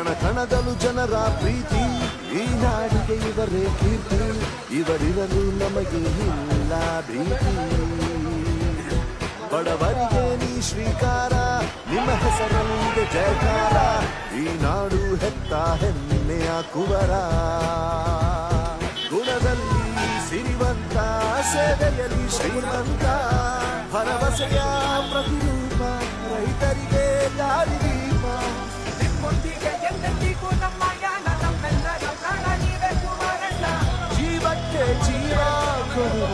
ಕಣ ಕಣದಲು ಜನರ ಪ್ರೀತಿ ಈ ನಾಡಿಗೆ ಇವರೇ ಕೀರ್ತಿ ಇವರಿರಲು ನಮಗೆ ಇಲ್ಲ ಭೀತಿ ಬಡವರಿಗೆ ನೀ ಶ್ರೀಕಾರ ನಿಮ್ಮ ಹೆಸರಲ್ಲಿದೆ ಜಯಕಾರ ಈ ನಾಡು ಹೆತ್ತ ಹೆಮ್ಮೆಯ ಕುವರ ಗುಣದಲ್ಲಿ ಸಿರಿವಂತ ಸೇವೆಯಲ್ಲಿ ಶ್ರೀಮಂತ ಭರವಸೆಯ ಪ್ರತಿರೂಪ ರೈತರಿಗೆ ದಾರಿದೀಪ ನಿಮ್ಮೊಂದಿಗೆ ಎಂದೆಂದಿಗೂ ನಮ್ಮ ಯಾನ ನಮ್ಮೆಲ್ಲರ ಪ್ರಾಣ ನೀವೇ ಕುಮಾರಣ್ಣ ಜೀವಕ್ಕೆ ಜೀವ ಕೊಡುವ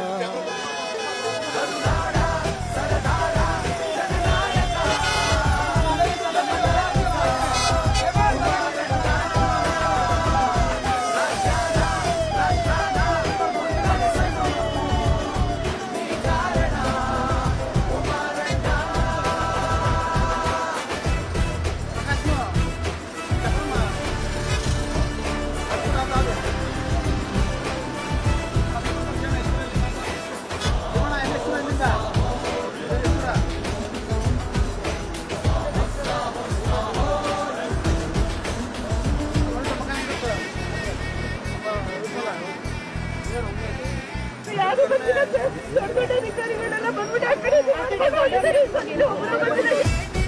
ಯಾರು ಗೊತ್ತಿಲ್ಲ ಸರ್ ದೊಡ್ಡ ದೊಡ್ಡ ಅಧಿಕಾರಿಗಳೆಲ್ಲ ಬಂದ್ಬಿಟ್ಟು ಆ ಕಡೆ ಕರ್ಕೊಂಡು ಹೋಗಿದ್ದಾರೆ ಸರ್ ಇದು ಒಬ್ರು ಬಂದಿದ್ದಾರೆ.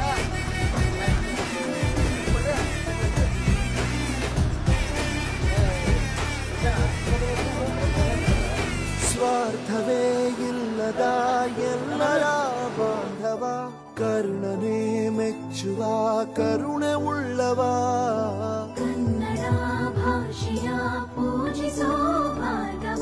ಸ್ವಾರ್ಥವೇ ಇಲ್ಲದ ಎಲ್ಲರ ಬಾಂಧವ ಕರುಣನೆ ಮೆಚ್ಚುವ ಕರುಣೆ ಉಳ್ಳವ ಕನ್ನಡ ಭಾಷೆಯ ಪೂಜಿಸೋ ಭಾರ್ಗವ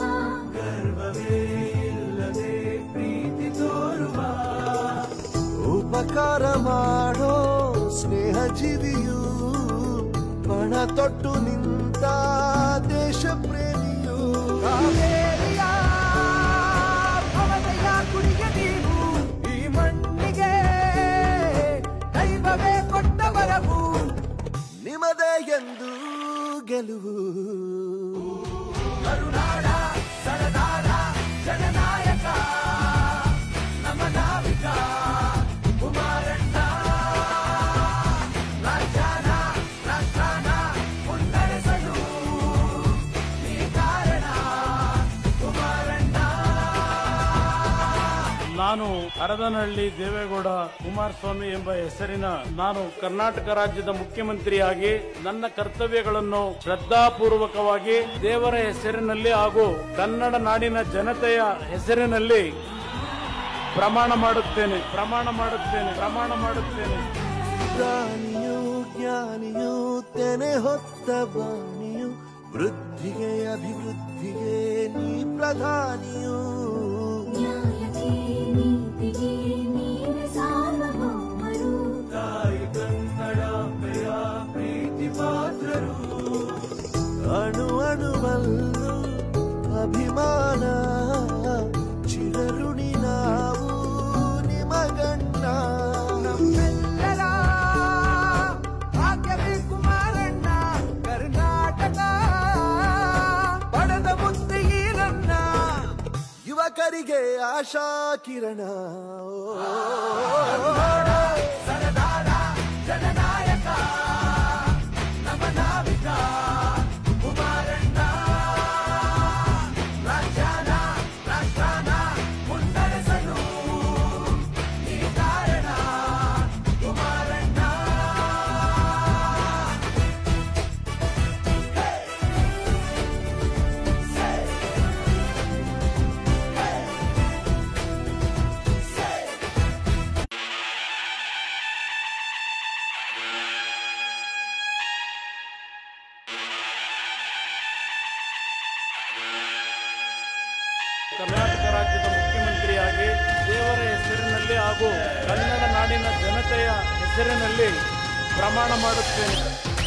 ಉಪಕಾರ ಮಾಡೋ ಸ್ನೇಹ ಜೀವಿಯು ಪಣ ತೊಟ್ಟು ನಿಂತ ದೇಶ ಪ್ರೇಮಿಯು ಕಾವೇರಿಯ ಭವದಯ ಕುಡಿಗೆ ನೀವು ಈ ಮಣ್ಣಿಗೆ ದೈವವೇ ಕೊಟ್ಟ ವರವು ನಿಮದೇ ಎಂದು ಗೆಲುವು ಕರುನಾಡ ಸರದಾರ ಜನನಾಯಕ ನಮ್ಮ ನಾವಿಕ ಕುಮಾರಣ್ಣ ರಾಜ್ಯಾನ ರಾಷ್ಟ್ರಾನ ಮುನ್ನಡೆಸಲು ಈ ಕಾರಣ ಕುಮಾರಣ್ಣ ನಾನು ಹರದನಹಳ್ಳಿ ದೇವೇಗೌಡ ಕುಮಾರಸ್ವಾಮಿ ಎಂಬ ಹೆಸರಿನ ನಾನು ಕರ್ನಾಟಕ ರಾಜ್ಯದ ಮುಖ್ಯಮಂತ್ರಿಯಾಗಿ ನನ್ನ ಕರ್ತವ್ಯಗಳನ್ನು ಶ್ರದ್ಧಾಪೂರ್ವಕವಾಗಿ ದೇವರ ಹೆಸರಿನಲ್ಲಿ ಹಾಗೂ ಕನ್ನಡ ನಾಡಿನ ಜನತೆಯ ಹೆಸರಿನಲ್ಲಿ ಪ್ರಮಾಣ ಮಾಡುತ್ತೇನೆ ಪ್ರಮಾಣ ಮಾಡುತ್ತೇನೆ ಪ್ರಮಾಣ ಮಾಡುತ್ತೇನೆ ಜ್ಞಾನಿಯು ಜ್ಞಾನಿಯು ತೆನೆ ಹೊತ್ತ ಬಾಣಿಯು ವೃದ್ಧಿಗೆ ಅಭಿವೃದ್ಧಿಗೆ ನೀ ಪ್ರಧಾನಿಯು ನ್ಯಾಯಕ್ಕೆ ನೀತಿಗೆ ನೀನೆ ಸಾರ್ವಭೌಮರು ಅಣು ಅಣುವಲ್ಲೂ ಅಭಿಮಾನ ಚಿರಋಣಿ ನಾವು ನಿಮಗಣ್ಣ ನಮ್ಮೆಲ್ಲರ ಭಾಗ್ಯವೇ ಕುಮಾರಣ್ಣ ಕರ್ನಾಟಕ ಪಡೆದ ಮುತ್ತು ಈರಣ್ಣ ಯುವಕರಿಗೆ ಆಶಾ ಕಿರಣ ಸರದಾರ ಜನನಾಯಕ ನಮ್ಮ ನಾವಿಕ ಕುಮಾರಣ್ಣ ರಾಜ್ಯಾನ ರಾಷ್ಟ್ರಾನ ಮುನ್ನಡೆಸಲು ಈ ಕಾರಣ ಕುಮಾರಣ್ಣ ಕರ್ನಾಟಕ ರಾಜ್ಯದ ಮುಖ್ಯಮಂತ್ರಿಯಾಗಿ ದೇವರ ಹೆಸರಿನಲ್ಲಿ ಹಾಗೂ ಕನ್ನಡ ನಾಡಿನ ಜನತೆಯ ಹೆಸರಿನಲ್ಲಿ ಪ್ರಮಾಣ ಮಾಡುತ್ತೇನೆ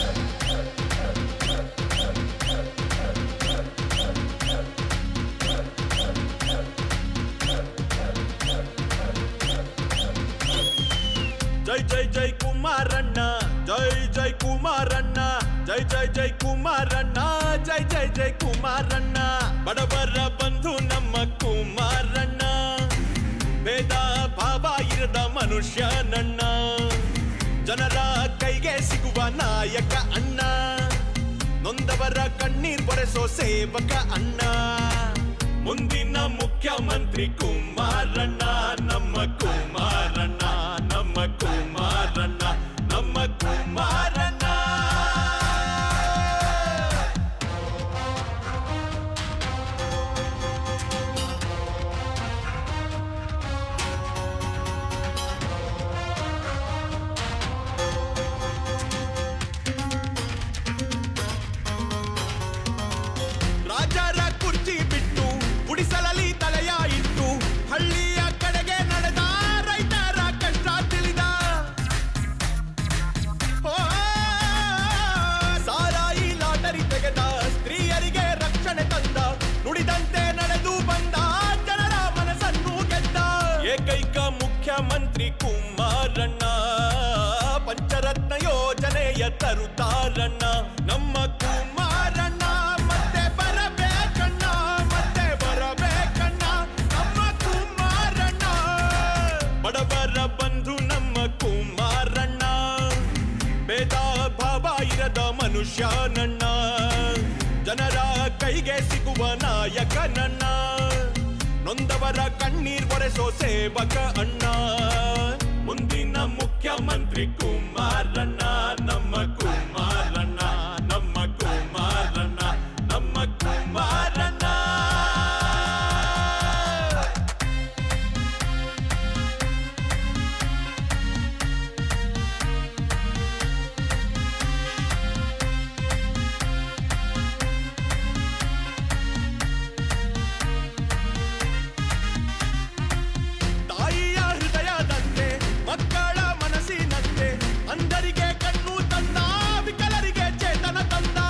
ಜೈ ಜೈ ಜೈ ಕುಮಾರಣ್ಣ ಜೈ ಜೈ ಕುಮಾರಣ್ಣ ಜೈ ಜೈ ಜೈ ಕುಮಾರಣ್ಣ ಜೈ ಜೈ ಜೈ ಕುಮಾರಣ್ಣ ಬಡವರ ಬಂಧು ನಮ್ಮ ಕುಮಾರಣ್ಣ ಭೇದ ಭಾವ ಇರದ ಮನುಷ್ಯ ನನ್ನ ಜನರ ಕೈಗೆ ಸಿಗುವ ನಾಯಕ ಅಣ್ಣ ನೊಂದವರ ಕಣ್ಣೀರ್ ಬರೆಸೋ ಸೇವಕ ಅಣ್ಣ ಮುಂದಿನ ಮುಖ್ಯಮಂತ್ರಿ ಕುಮಾರಣ್ಣ ನಮ್ಮ ಕುಮಾರಣ್ಣ ನಮ್ಮ ಕುಮಾರಣ್ಣ ನಮ್ಮ ಕುಮಾರಣ್ಣ ರಾಜರ ಕುರ್ಚಿ ಬಿಟ್ಟು ಗುಡಿಸಲಲ್ಲಿ ತಲೆಯ ಇಟ್ಟು ಹಳ್ಳಿಯ ಕಡೆಗೆ ನಡೆದ ರೈತರ ಕಷ್ಟ ತಿಳಿದ ಓ, ಸಾರಾಯಿ ಲಾಟರಿ ತೆಗೆದ ಸ್ತ್ರೀಯರಿಗೆ ರಕ್ಷಣೆ ತಂದ ನುಡಿದಂತೆ ನಡೆದು ಬಂದ ಜನರ ಮನಸ್ಸನ್ನು ಗೆದ್ದ ಏಕೈಕ ಮುಖ್ಯಮಂತ್ರಿ ಕುಮಾರಣ್ಣ ಪಂಚರತ್ನ ಯೋಜನೆಯ ತರುತ್ತಾರಣ್ಣ ನಮ್ಮ ಕುಮಾರಣ್ಣ ಮತ್ತೆ ಬರಬೇಕಣ್ಣ ಮತ್ತೆ ಬರಬೇಕಣ್ಣ ನಮ್ಮ ಕುಮಾರಣ್ಣ ಬಡವರ ಬಂಧು ನಮ್ಮ ಕುಮಾರಣ್ಣ ಭೇದ ಭಾವ ಇರದ ಮನುಷ್ಯನಣ್ಣ ಜನರ ಕೈಗೆ ಸಿಗುವ ನಾಯಕನಣ್ಣ ನೊಂದವರ ಕಣ್ಣೀರ್ ಒರೆಸೋ ಸೇವಕ ಅಣ್ಣ ಮುಂದಿನ ಮುಖ್ಯಮಂತ್ರಿ ಕುಮಾರಣ್ಣ ನಮ್ಮ ಕುಮಾರಣ್ಣ ನಮ್ಮ ಕುಮಾರಣ್ಣ ನಮ್ಮ ಕುಮಾರಣ್ಣ ತಾಯಿಯ ಹೃದಯದಂತೆ ಮಕ್ಕಳ ಮನಸ್ಸಿನಂತೆ ಅಂಧರಿಗೆ ಕಣ್ಣು ತಂದ ವಿಕಲರಿಗೆ ಚೇತನ ತಂದ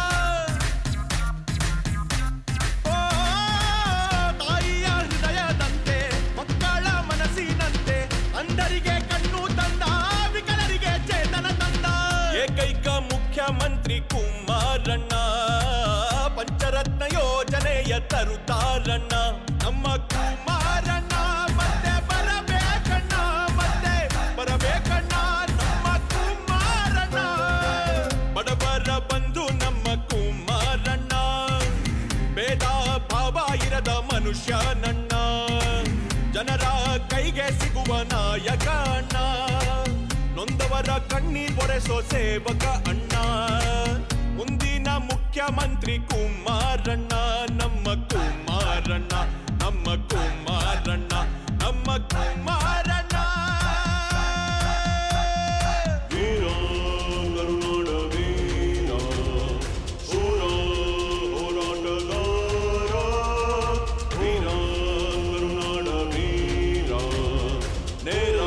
ಓ, ತಾಯಿಯ ಹೃದಯದಂತೆ ಮಕ್ಕಳ ಮನಸ್ಸಿನಂತೆ ಅಂಧರಿಗೆ ಕಣ್ಣು ತಂದ ವಿಕಲರಿಗೆ ಚೇತನ ತಂದ ಏಕೈಕ ಮುಖ್ಯಮಂತ್ರಿ ಕುಮಾರಣ್ಣ ಪಂಚರತ್ನ ಯೋಜನೆಯ ತರುತ್ತಾರಣ್ಣ ನಮ್ಮ ಕುಮಾರಣ್ಣ ಮತ್ತೆ ಬರಬೇಕಣ್ಣ ಮತ್ತೆ ಬರಬೇಕಣ್ಣ ನಮ್ಮ ಕುಮಾರಣ್ಣ ಬಡವರ ಬಂಧು ನಮ್ಮ ಕುಮಾರಣ್ಣ ಭೇದ ಭಾವ ಇರದ ಮನುಷ್ಯನಣ್ಣ ಜನರ ಕೈಗೆ ಸಿಗುವ ನಾಯಕ ಅಣ್ಣ ನೊಂದವರ ಕಣ್ಣೀರ್ ಒರೆಸೋ ಸೇವಕ ಅಣ್ಣ ಮುಂದಿನ ಮುಖ್ಯಮಂತ್ರಿ ಕುಮಾರಣ್ಣ ನಮ್ಮ ಕುಮಾರಣ್ಣ ನಮ್ಮ ಕುಮಾರಣ್ಣ ನಮ್ಮ ಕುಮಾರಣ್ಣ ವೀರ ಕರುನಾಡ ವೀರ ಶೂರ ಹೋರಾಟಗಾರ ವೀರ ಕರುನಾಡ ವೀರ ನೇರ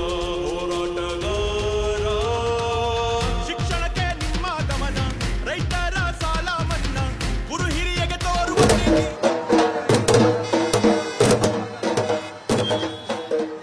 ಹೋರಾಟಗಾರ ಶಿಕ್ಷಣಕ್ಕೆ ನಿಮ್ಮ ಗಮನ ರೈತರ ಸಾಲ ಮನ್ನಾ ಗುರು ಹಿರಿಯಗೆ ತೋರುವ ಪ್ರೀತಿ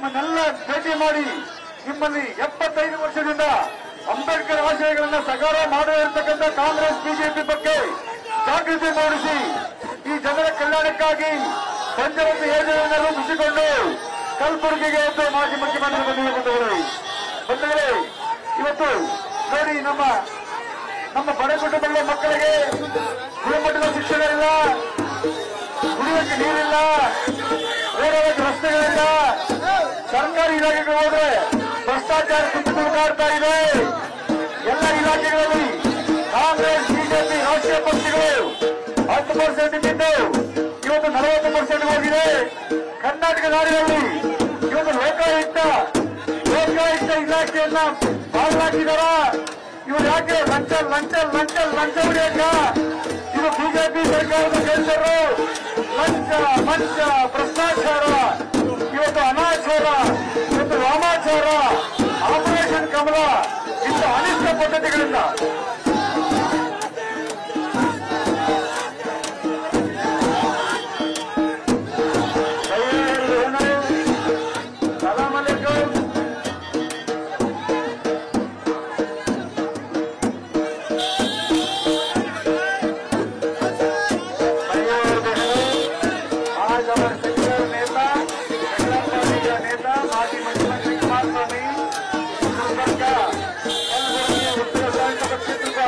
ನಿಮ್ಮನ್ನೆಲ್ಲ ಭೇಟಿ ಮಾಡಿ ನಿಮ್ಮಲ್ಲಿ ಎಪ್ಪತ್ತೈದು ವರ್ಷದಿಂದ ಅಂಬೇಡ್ಕರ್ ಆಶಯಗಳನ್ನ ಸಕಾರ ಮಾಡದೇ ಇರತಕ್ಕಂಥ ಕಾಂಗ್ರೆಸ್ ಬಿಜೆಪಿ ಬಗ್ಗೆ ಜಾಗೃತಿ ಮೂಡಿಸಿ ಈ ಜನರ ಕಲ್ಯಾಣಕ್ಕಾಗಿ ಪಂಚವರ್ತಿ ಯೋಜನೆಯನ್ನು ರೂಪಿಸಿಕೊಂಡು ಕಲಬುರಗಿಗೆ ಎಂದು ಮಾಜಿ ಮುಖ್ಯಮಂತ್ರಿ ಬಂದಿದೆ ಬಂಧುಗಳೇ ಬಂಧುಗಳೇ ಇವತ್ತು ನೋಡಿ ನಮ್ಮ ನಮ್ಮ ಬಡ ಕುಟುಂಬಗಳ ಮಕ್ಕಳಿಗೆ ಗುಣಮಟ್ಟದ ಶಿಕ್ಷಣ ಇಲ್ಲ ಕುಡಿಯೋಕೆ ನೀರಿಲ್ಲ ಓಡೋದಕ್ಕೆ ರಸ್ತೆಗಳಿಲ್ಲ ಸರ್ಕಾರಿ ಇಲಾಖೆಗಳು ಹೋದ್ರೆ ಭ್ರಷ್ಟಾಚಾರ ಸುತ್ತು ತುಳುಕಾಡ್ತಾ ಇದೆ ಎಲ್ಲ ಇಲಾಖೆಗಳಲ್ಲಿ ಕಾಂಗ್ರೆಸ್ ಬಿಜೆಪಿ ರಾಷ್ಟ್ರೀಯ ಪಕ್ಷಗಳು ಹತ್ತು ಪರ್ಸೆಂಟ್ ಇದ್ದಿದ್ದು ಇವತ್ತು ನಲವತ್ತು ಪರ್ಸೆಂಟ್ ಹೋಗಿದೆ ಕರ್ನಾಟಕ ನಾಡಿನಲ್ಲಿ ಇವತ್ತು ಲೋಕಾಯುಕ್ತ ಲೋಕಾಯುಕ್ತ ಇಲಾಖೆಯನ್ನ ಹಾಕಿದಾರ ಇವ್ರು ಯಾಕೆ ಲಂಚ ಲಂಚ ಲಂಚ ಲಂಚ ಹೊಡೆಯಕ್ಕ ಇದು ಬಿಜೆಪಿ ಸರ್ಕಾರದ ಕೆಲಸರು ಲಂಚ ಮಂಚ ಭ್ರಷ್ಟಾಚಾರ ಇವತ್ತು ಅನಾಚಾರ ಇವತ್ತು ವಾಮಾಚಾರ ಆಪರೇಷನ್ ಕಮಲ ಇಂಥ ಅನಿಷ್ಟ ಪದ್ಧತಿಗಳಿಂದ ಸಲಾಮ್ ಅಲೈಕುಂ आज हमारे सेक्युलर नेता सेक्युलर पार्टी का नेता माजी मुख्यमंत्री कुमार स्वामी गुलबर्ग का कलबुर्गी उत्तर विधानसभा क्षेत्र का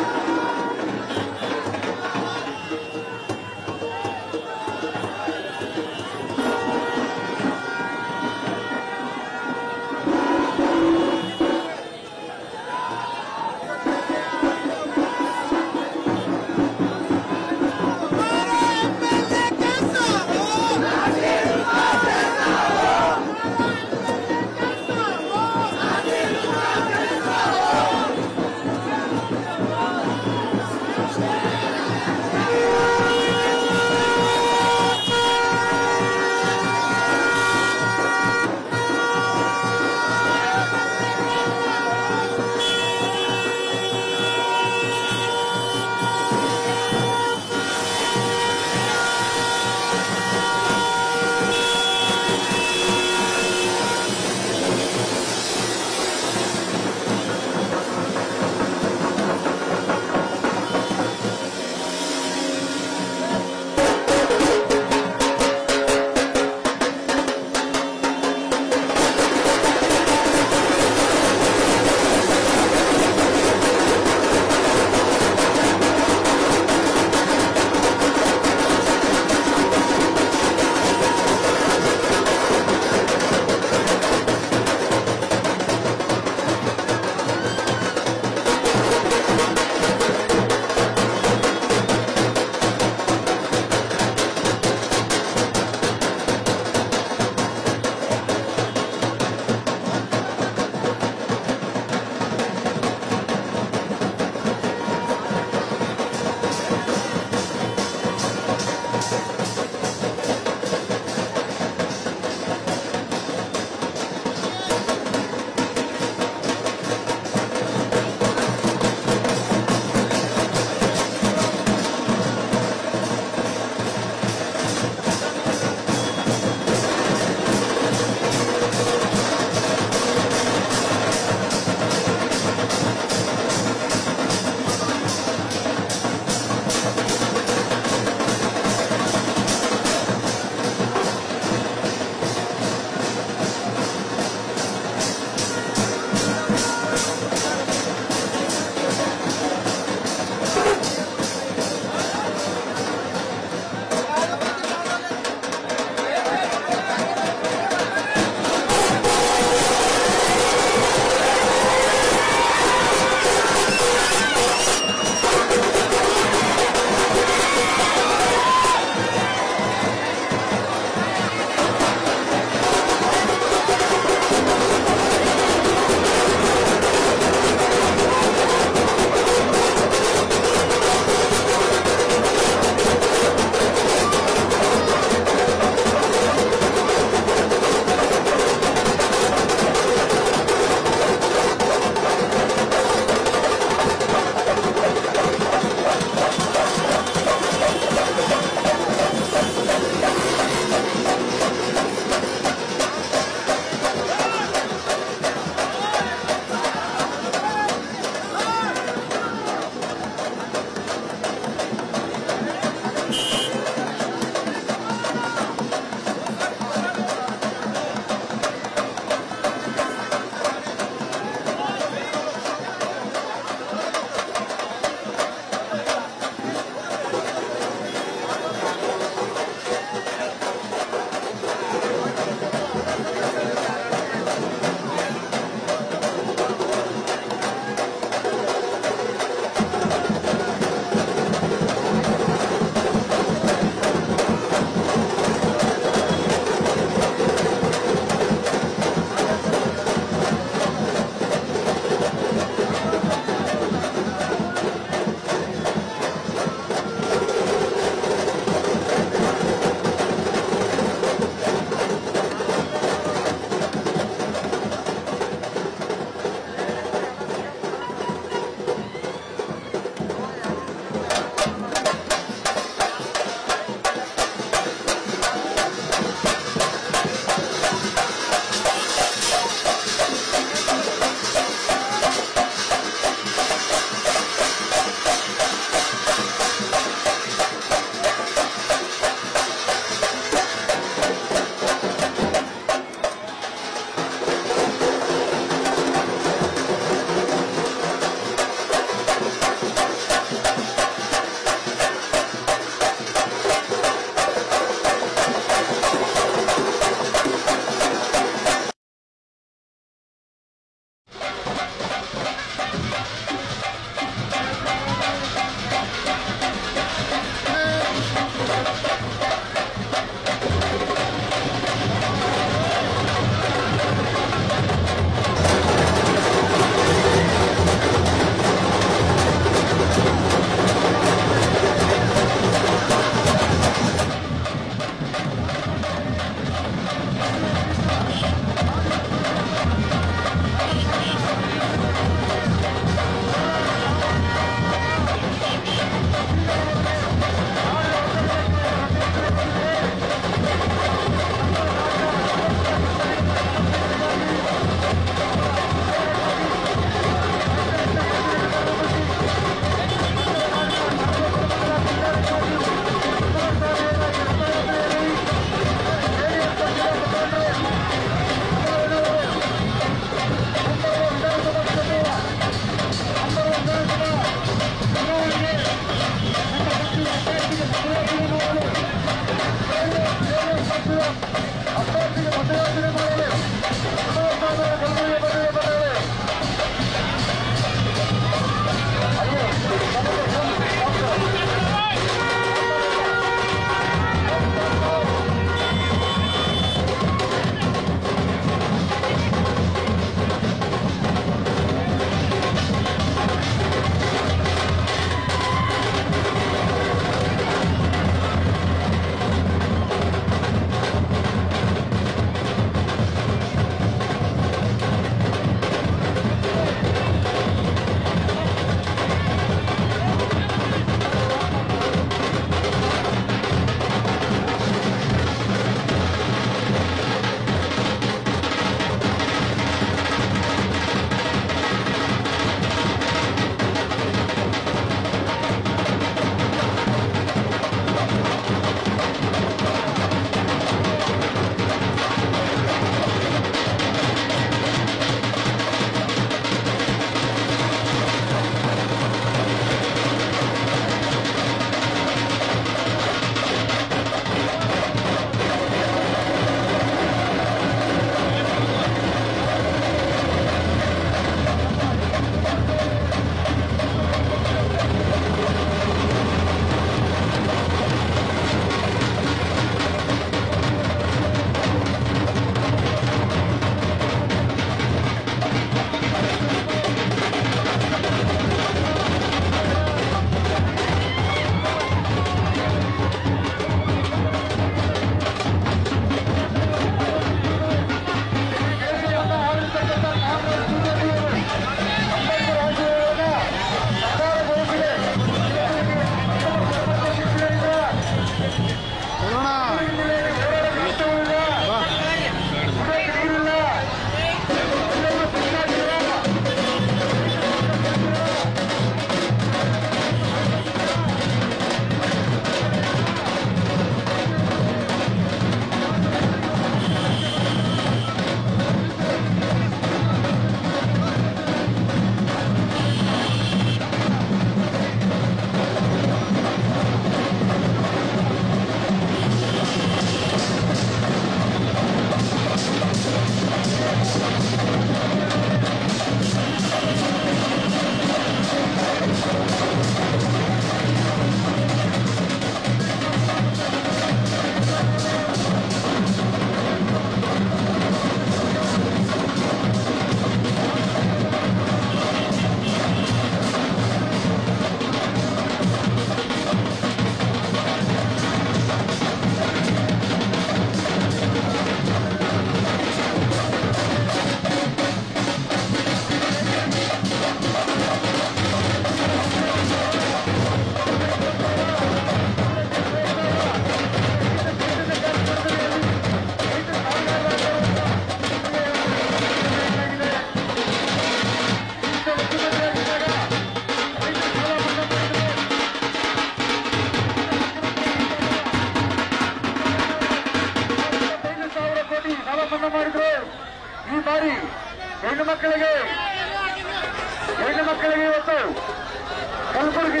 ಬಾರಿ ಹೆಣ್ಣು ಮಕ್ಕಳಿಗೆ ಹೆಣ್ಣು ಮಕ್ಕಳಿಗೆ ಇವತ್ತು ಕಲಬುರಗಿ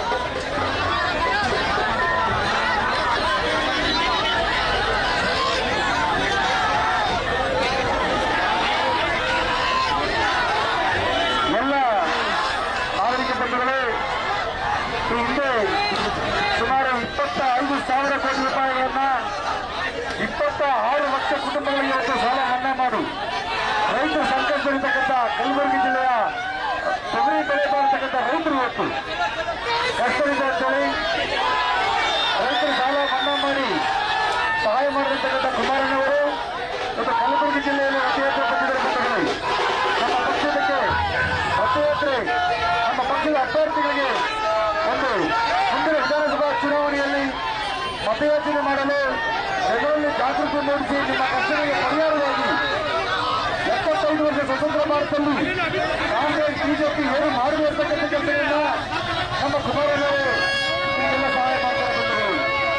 ಎಲ್ಲ ನಾಗರಿಕ ಬಂಧುಗಳೇ ಈ ಹಿಂದೆ ಸುಮಾರು ಇಪ್ಪತ್ತ ಐದು ಸಾವಿರ ಕೋಟಿ ರೂಪಾಯಿಗಳನ್ನ ಇಪ್ಪತ್ತ ಆರು ಲಕ್ಷ ಕುಟುಂಬಗಳಿಗೆ ಇವತ್ತು ಸಾಲ ಮನ್ನಾ ಮಾಡಿ ರೈತರು ಸಂಕಷ್ಟದಲ್ಲಿರ್ತಕ್ಕಂಥ ಕಲಬುರಗಿ ಜಿಲ್ಲೆಯ ತೊಗರಿ ಬೆಳೆ ಬಾಳ್ತಕ್ಕಂಥ ರೈತರು ಇವತ್ತು ಕಷ್ಟದಿಂದ ಅಂತೇಳಿ ರೈತರು ಸಾಲ ಮನ್ನಾ ಮಾಡಿ ಸಹಾಯ ಮಾಡಿರ್ತಕ್ಕಂಥ ಕುಮಾರಣ್ಣವರು ಇವತ್ತು ಕಲಬುರಗಿ ಜಿಲ್ಲೆಯಲ್ಲಿ ರಥಯಾತ್ರೆ ಬಂದಿದ್ದಾರೆ ಬಂಧುಗಳೇ ನಮ್ಮ ಪಕ್ಷದಕ್ಕೆ ರಥಯಾತ್ರೆ ನಮ್ಮ ಪಕ್ಷದ ಅಭ್ಯರ್ಥಿಗಳಿಗೆ ಒಂದು ಮುಂದಿನ ವಿಧಾನಸಭಾ ಚುನಾವಣೆಯಲ್ಲಿ ಮತಯಾಚನೆ ಮಾಡಲು ಜನರಲ್ಲಿ ಜಾಗೃತಿ ಮೂಡಿಸಿ ನಿಮ್ಮ ಕಷ್ಟಗಳಿಗೆ ಪರಿಹಾರವಾಗಿ ಎಪ್ಪತ್ತೈದು ವರ್ಷ ಸ್ವತಂತ್ರ ಭಾರತದಲ್ಲಿ ಕಾಂಗ್ರೆಸ್ ಬಿಜೆಪಿ ಏನು ಮಾಡದೇ ಇರ್ತಕ್ಕಂಥ ಕೆಲಸಗಳನ್ನ ನಮ್ಮ ಕುಮಾರಣ್ಣವರು ನಿಮಗೆಲ್ಲ ಸಹಾಯ ಮಾಡ್ತಾರೆ ಬಂಧುಗಳು.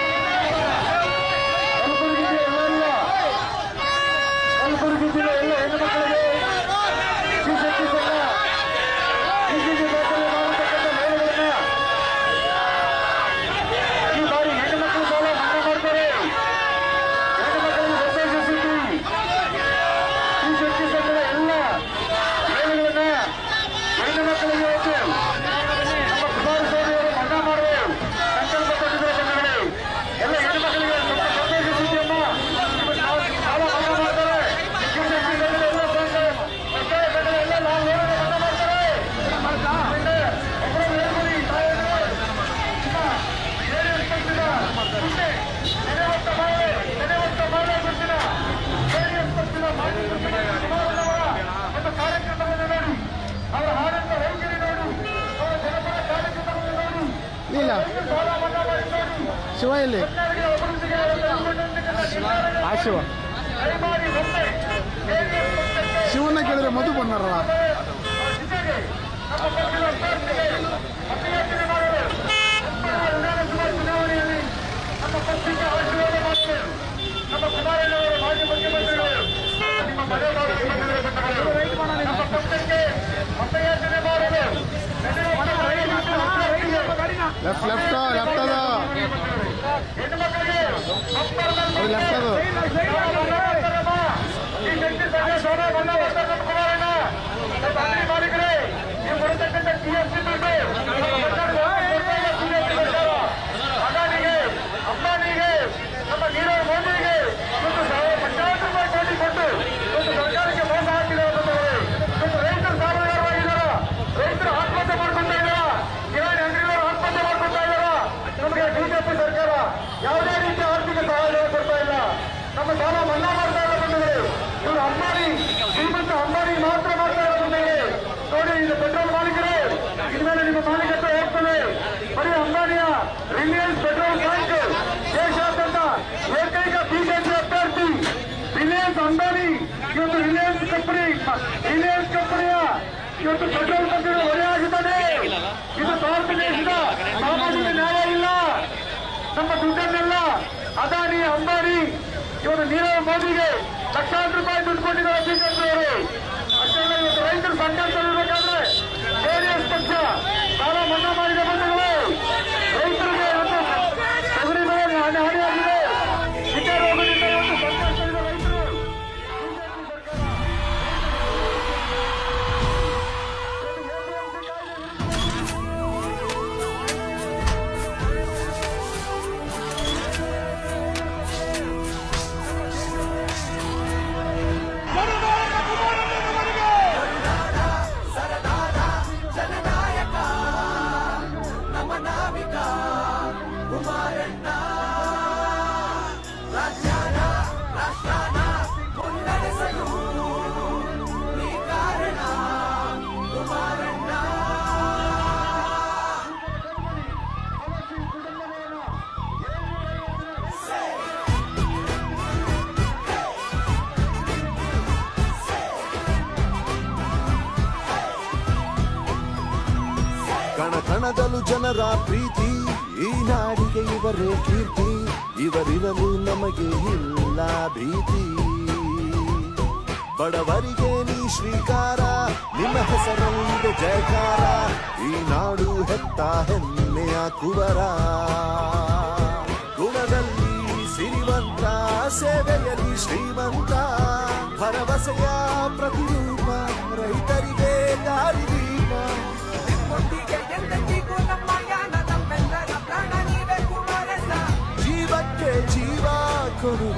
ಕಲಬುರಗಿ ಜಿಲ್ಲೆ ಎಲ್ಲರಿಲ್ಲ ಕಲಬುರಗಿ ಜಿಲ್ಲೆ ಎಲ್ಲ ಹೆಣ್ಣು ಮಕ್ಕಳಿಗೆ ಶಿವಶಕ್ತಿ ಸಂಘ ಬಿಜೆಪಿ ದಾಖಲೆ ಮಾಡತಕ್ಕಂಥ ಮಹಿಳೆಗಳನ್ನ ಈ ಬಾರಿ ಹೆಣ್ಣು ಮಕ್ಕಳು ಸಾಲ ಮನ್ನಾ ಮಾಡ್ತಾರೆ ಹೆಣ್ಣು ಮಕ್ಕಳಿಗೆ ಹೊಸ ಈ ಶಕ್ತಿ ಸಂಘದ ಎಲ್ಲ ಮಹಿಳೆಗಳನ್ನ ಹೆಣ್ಣು ಮಕ್ಕಳಿಗೆ ಇವತ್ತು ನಮ್ಮ ಕುಮಾರಸ್ವಾಮಿ ಅವರು ಮನ್ನಾ ಮಾಡುವ ಸಂಕಲ್ಪ ಕೊಟ್ಟಿದ್ದಾರೆ ಬಂಧುಗಳೇ ಎಲ್ಲ ಹೆಣ್ಣು ಮಕ್ಕಳಿಗೆ ಸ್ವಲ್ಪ ಸಂತೋಷ ಸುದ್ದಿಯನ್ನ ಇವತ್ತು ನಾವು ಸಾಲ ಮನ್ನಾ ಮಾಡ್ತಾರೆ ಈ ಶಕ್ತಿ ಸಂಘದ ಎಲ್ಲ ಸಂಘ ಒತ್ತಾಯ ಸಂಘದ ಎಲ್ಲ ನಾವು ಹೇಳೋದು ಮನ್ನಾ ಮಾಡ್ತಾರೆ ಮುಂದೆ ಒಬ್ಬರು ಹೇಳ್ಕೊಳ್ಳಿ ತಾಯಿಯರು ನಿಮ್ಮ ಜೆಡಿಎಸ್ ಪಕ್ಷದ ಮುಂದೆ ನೆನೆಯುವಂತ ಮಹಿಳೆ ನೆನೆಯುವಂತ ಮಹಿಳೆ ಗುರುತಿನ ಜೆಡಿಎಸ್ ಪಕ್ಷದ ಮಾಜಿ ಮುಖ್ಯಮಂತ್ರಿ ಕುಮಾರಣ್ಣವರ ಒಂದು ಕಾರ್ಯಕ್ರಮವನ್ನು ನೋಡಿ ಅವರ ಹಾಡಂತ ವೈಖರಿ ನೋಡಿ ಅವರ ಜನಪರ ಕಾರ್ಯಕ್ರಮವನ್ನು ನೋಡಿ ಇಲ್ಲ ಸಾಲ ಮನ್ನಾ ಮಾಡಿ ನೋಡಿ ಶಿವ ಇಲ್ಲಿ ಕರ್ನಾಟಕ ಅಭಿವೃದ್ಧಿಗೆ ಅವರ ಆ ಶಿವ ದಯಮಾಡಿ ಒಮ್ಮೆ ಜೆಡಿಎಸ್ ಪಕ್ಷಕ್ಕೆ ಶಿವನ್ನ ಕೇಳಿದ್ರೆ ಮಧು ಬಂದಾರಲ್ಲ ಜೊತೆಗೆ ನಮ್ಮ ಪಕ್ಷದ ಅಭ್ಯರ್ಥಿಗೆ ಮತಯಾಚನೆ ಮಾಡಲು ಮುಂಬರುವ ವಿಧಾನಸಭಾ ಚುನಾವಣೆಯಲ್ಲಿ ನಮ್ಮ ಪಕ್ಷಕ್ಕೆ ಆಶೀರ್ವಾದ ಮಾಡಲು ನಮ್ಮ ಕುಮಾರಣ್ಣವರು ಮಾಜಿ ಮುಖ್ಯಮಂತ್ರಿಗಳು ನಿಮ್ಮ ಮನೆ ಭಾಗಕ್ಕೆ ಬಂದಿದ್ದಾರೆ ಬಂಧುಗಳು. ನಮ್ಮ ಪಕ್ಷಕ್ಕೆ ಮತಯಾಚನೆ ಮಾಡಲು ನಡೆಯುವ ಅಭ್ಯರ್ಥಿಗೆ ಲೆಫ್ಟ್ ಲೆಫ್ಟ್ ಲೆಫ್ಟ್ ಅದು ಹೆಣ್ಣು ಮಕ್ಕಳಿಗೆ ಅದು ಲೆಫ್ಟ್ ಅದು ಈ ಶಕ್ತಿ ಸಂಘ ಸೋನ ಬಂದ ಬರ್ತಕ್ಕಂಥ ಕುಮಾರಣ್ಣ ಸ್ವಲ್ಪ ಅಂಗಡಿ ಮಾಲೀಕರೇ ನೀವು ಕೊಡ್ತಕ್ಕಂಥ ಜಿಎಸ್ಟಿ ದುಡ್ಡು ಅದಾನಿಗೆ ಅಂಬಾನಿಗೆ ನಮ್ಮ ನೀರವ್ ಮೋದಿಗೆ ಇವತ್ತು ಸಾವಿರ ಪಂಚಾಯತ್ ರೂಪಾಯಿ ಕೋಟಿ ಕೊಟ್ಟು ಇವತ್ತು ಸರ್ಕಾರಕ್ಕೆ ಮೋಸ ಹಾಕಿದ್ದಾರೆ ಬಂದವರು ಇವತ್ತು ರೈತರು ಸಾಲಗಾರವಾಗಿದ್ದಾರ ರೈತರು ಆತ್ಮಹತ್ಯೆ ಮಾಡ್ಕೊಂತ ಇದ್ದಾರ ಕಿರಾಣಿ ಅಂಗಡಿಗಳು ಆತ್ಮಹತ್ಯೆ ಮಾಡ್ಕೊಂತ ಇದ್ದಾರ ನಮಗೆ ಬಿಜೆಪಿ ಸರ್ಕಾರ ಯಾವುದೇ ರೀತಿಯ ಆರ್ಥಿಕ ಸಹಾಯ ಕೊಡ್ತಾ ಇಲ್ಲ ನಮ್ಮ ಸಾಲ ಮನ್ನಾ ಮಾಡ್ತಾ ಇಲ್ಲ ಬಂದಿದೆ ಇವರು ಅಂಬಾನಿ ಶ್ರೀಮಂತ ಅಂಬಾನಿ ಮಾತ್ರ ಮಾಡ್ತಾ ಇಲ್ಲ ಬಂದಿದೆ ನೋಡಿ ಇದು ಪೆಟ್ರೋಲ್ ಮಾಲೀಕರೇ ಇನ್ಮೇಲೆ ನಿಮ್ಮ ಮಾಲೀಕತ್ವ ಹೋಗ್ತದೆ ಬರೀ ಅಂಬಾನಿಯ ರಿಲಯನ್ಸ್ ಪೆಟ್ರೋಲ್ ಬ್ಯಾಂಕ್ ದೇಶಾದ್ಯಂತ ಏಕೈಕ ಬಿಜೆಪಿ ಅಭ್ಯರ್ಥಿ ರಿಲಯನ್ಸ್ ಅಂಬಾನಿ ಇವತ್ತು ರಿಲಯನ್ಸ್ ಕಂಪನಿ ರಿಲಯನ್ಸ್ ಕಂಪನಿಯ ಇವತ್ತು ಪೆಟ್ರೋಲ್ ಬಂಕಿನ ಹೊರೆಯಾಗಿದ್ದಾನೆ ಇದು ಭಾರತ ದೇಶದ ಸಾಮಾಜಿಕ ನ್ಯಾಯ ಇಲ್ಲ ನಮ್ಮ ದುಡ್ಡನ್ನೆಲ್ಲ ಅದಾನಿ ಅಂಬಾನಿ ಇವರು ನೀರವ್ ಮೋದಿಗೆ ಲಕ್ಷಾಂತರ ರೂಪಾಯಿ ದುಡ್ಡು ಕೊಟ್ಟಿದ್ದಾರೆ ಬಿಜೆಪಿಯವರು ಅಷ್ಟೇ ಅಲ್ಲ, ಇವತ್ತು ರೈತರು ಸಂಕಷ್ಟದಲ್ಲಿರ್ಬೇಕಾದ್ರೆ ಜೆಡಿಎಸ್ ಪಕ್ಷ ಸಾಲ ಮನ್ನಾ ಮಾಡಿದ ಬಂಧುಗಳು ರೈತರಿಗೆ ಇವತ್ತು ತೊಗರಿ ಬೆಳೆ ಹಾನಿ ಹಾನಿಯಾಗಿದೆ ಇತರ ರೋಗದಿಂದ ಇವತ್ತು ಸಂಕಷ್ಟದಲ್ಲಿರುವ ರೈತರು ಬಿಜೆಪಿ ಸರ್ಕಾರ ನಮ್ಮ ನಾವಿಕ ಕುಮಾರಣ್ಣ ರಾಜ್ಯಾನ ರಾಷ್ಟ್ರಾನ ಮುನ್ನಡೆಸಲು ನೀ ಕಾರಣ ಕುಮಾರಣ್ಣ ಕಣ ಕಣದಲು ಜನರ ಪ್ರೀತಿ ಈ ನಾಡಿಗೆ ಇವರೇ ಕೀರ್ತಿ ಇವರಿರಲು ನಮಗೆ ಇಲ್ಲ ಭೀತಿ ಬಡವರಿಗೆ ನೀ ಶ್ರೀಕಾರ ನಿಮ್ಮ ಹೆಸರಲ್ಲಿದೆ ಜಯಕಾರ ಈ ನಾಡು ಹೆತ್ತ ಹೆಮ್ಮೆಯ ಕುವರ ಗುಣದಲ್ಲಿ ಸಿರಿವಂತ ಸೇವೆಯಲ್ಲಿ ಶ್ರೀಮಂತ ಭರವಸೆಯ ಪ್ರತಿರೂಪ ರೈತರಿಗೆ ದಾರಿದೀಪ ನಿಮ್ಮೊಂದಿಗೆ ಎಂದೆಂದಿಗೂ ನಮ್ಮ ಯಾನ ನಮ್ಮೆಲ್ಲರ ಪ್ರಾಣ ನೀವೇ ಕುಮಾರಣ್ಣ ಜೀವಕ್ಕೆ ಜೀವ ಕೊಡುವ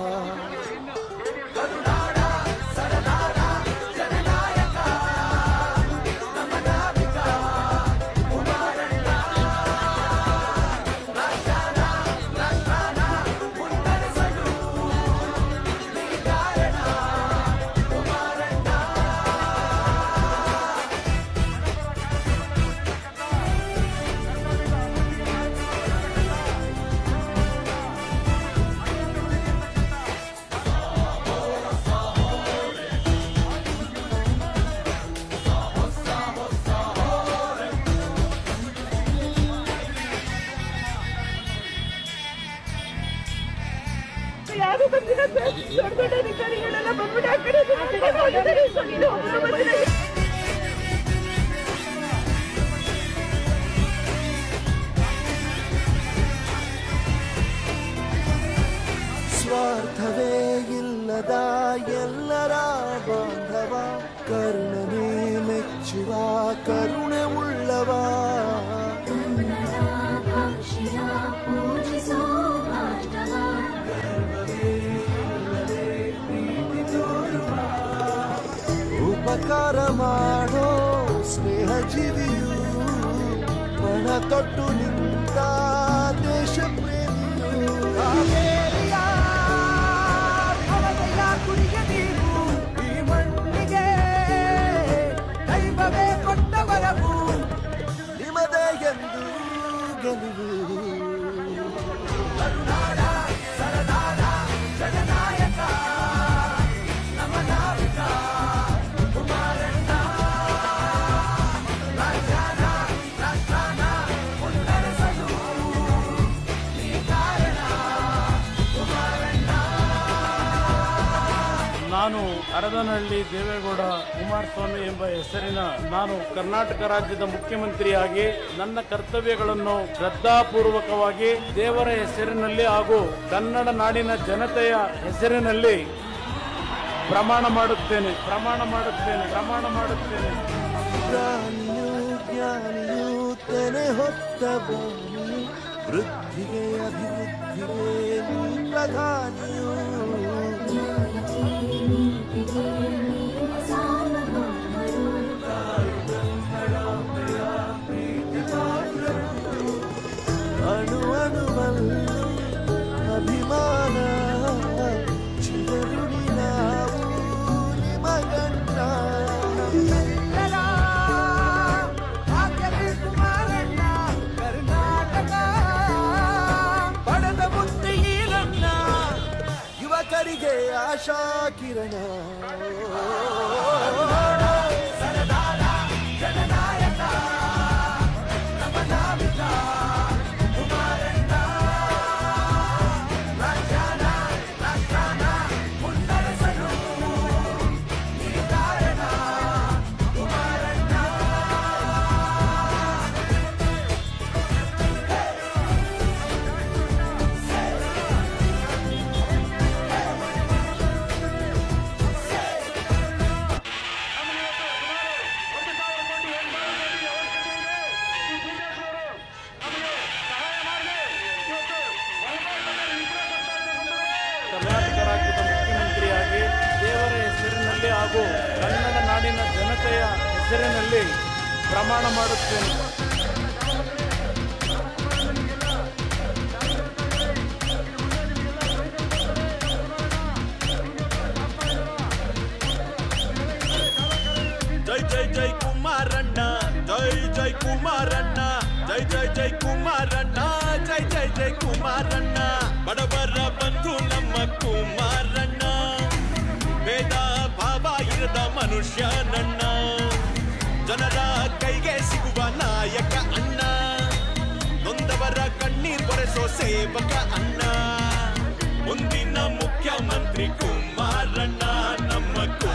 ಕರುನಾಡ ಸರದಾರ ಜನನಾಯಕ ನಮ್ಮ ನಾವಿಕ ಕುಮಾರಣ್ಣ ರಾಷ್ಟ್ರಾನ ರಾಷ್ಟ್ರಾನ ಮುನ್ನಡೆಸಲು ನೀ ಕಾರಣ ಕುಮಾರಣ್ಣ ಯಾರು ಬಂದಿಲ್ಲ ಸರ್ ದೊಡ್ಡ ದೊಡ್ಡ ಅಧಿಕಾರಿಗಳೆಲ್ಲ ಬಂದ್ಬಿಟ್ಟು ಆ ಕಡೆ ಈ ಕಡೆ ಹೋಗಿದ್ದಾರೆ ಸರ್ ಇದು ಒಬ್ರು ಬಂದಿಲ್ಲ ಸ್ವಾರ್ಥವೇ ಇಲ್ಲದ ಎಲ್ಲರ ಬಾಂಧವ ಕರುಣನೆ ಮೆಚ್ಚುವ ಕರುಣೆ ಉಳ್ಳವ ಕನ್ನಡ ಭಾಷೆಯ ಪೂಜಿಸೋ ಭಾಷವ ಉಪಕಾರ ಮಾಡೋ ಸ್ನೇಹ ಜೀವಿಯು ಪಣ ತೊಟ್ಟು ನಿಂತ ದೇಶ ಪ್ರೇಮಿಯು ಕಾವೇರಿಯ ಭವದಯ ಕುಡಿಯ ನೀವು ಈ ಮಣ್ಣಿಗೆ ದೈವವೇ ಕೊಟ್ಟ ವರವು ನಿಮದೇ ಎಂದು ಗೆಲುವು ಕರುನಾಡ ಸರದಾರ ಜನನಾಯಕ ನಮ್ಮ ನಾವಿಕ ಕುಮಾರಣ್ಣ ರಾಜ್ಯಾನ ರಾಷ್ಟ್ರಾನ ಮುನ್ನಡೆಸಲು ನೀ ಕಾರಣ ಕುಮಾರಣ್ಣ ನಾನು ಅರದನಹಳ್ಳಿ ದೇವೇಗೌಡ ಕುಮಾರಸ್ವಾಮಿ ಎಂಬ ಹೆಸರಿನ ನಾನು ಕರ್ನಾಟಕ ರಾಜ್ಯದ ಮುಖ್ಯಮಂತ್ರಿಯಾಗಿ ನನ್ನ ಕರ್ತವ್ಯಗಳನ್ನು ಶ್ರದ್ಧಾಪೂರ್ವಕವಾಗಿ ದೇವರ ಹೆಸರಿನಲ್ಲಿ ಹಾಗೂ ಕನ್ನಡ ನಾಡಿನ ಜನತೆಯ ಹೆಸರಿನಲ್ಲಿ ಪ್ರಮಾಣ ಮಾಡುತ್ತೇನೆ ಪ್ರಮಾಣ ಮಾಡುತ್ತೇನೆ ಪ್ರಮಾಣ ಮಾಡುತ್ತೇನೆ ಪ್ರಾಣಿಯು ಜ್ಞಾನಿಯು ತೆನೆ ಹೊತ್ತ ಭೂಮಿಯು ವೃದ್ಧಿಗೆ ಅಭಿವೃದ್ಧಿಗೆ ನೀ ಪ್ರಧಾನಿಯು ನ್ಯಾಯಕ್ಕೆ ನೀತಿಗೆ ನೀನು ಸಾರ್ವಭೌಮರು ಅಣು ಅಣುವಲ್ಲೂ ಅಭಿಮಾನ ಚಿರಋಣಿ ನಾವು ನಿಮಗಣ್ಣ ಎಲ್ಲರ ಭಾಗ್ಯವೇ ಕುಮಾರಣ್ಣ ಕರ್ನಾಟಕ ಪಡೆದ ಬುದ್ಧಿ ಈರಣ್ಣ ಯುವಕರಿಗೆ ಆಶಾ ಕಿರಣ ಸರದಾರ ಜನನಾಯಕ ನಮ್ಮ ನಾವಿಕ ಕುಮಾರಣ್ಣ ರಾಜ್ಯಾನ ರಾಷ್ಟ್ರಾನ ಮುನ್ನಡೆಸಲು ನೀ ಕಾರಣ ಕುಮಾರಣ್ಣ ಕರ್ನಾಟಕ ರಾಜ್ಯದ ಮುಖ್ಯಮಂತ್ರಿಯಾಗಿ ದೇವರ ಹೆಸರಿನಲ್ಲಿ ಹಾಗೂ ಕನ್ನಡ ನಾಡಿನ ಜನತೆಯ ಹೆಸರಿನಲ್ಲಿ ಪ್ರಮಾಣ ಮಾಡುತ್ತೇನೆ ಜೈ ಜೈ ಜೈ ಕುಮಾರಣ್ಣ ಜೈ ಜೈ ಕುಮಾರಣ್ಣ ಜೈ ಜೈ ಜೈ ಕುಮಾರಣ್ಣ ಜೈ ಜೈ ಜೈ ಕುಮಾರಣ್ಣ ಬಡವರ ಬಂಧು ನಮ್ಮ ಕುಮಾರಣ್ಣ ಭೇದ ಭಾವ ಇರದ ಮನುಷ್ಯ ನನ್ನ ಜನರ ಕೈಗೆ ಸಿಗುವ ನಾಯಕ ಅಣ್ಣ ನೊಂದವರ ಕಣ್ಣೀರ್ ಬರೆಸೋ ಸೇವಕ ಅಣ್ಣ ಮುಂದಿನ ಮುಖ್ಯಮಂತ್ರಿ ಕುಮಾರಣ್ಣ ನಮ್ಮ ಕುಮಾರಣ್ಣ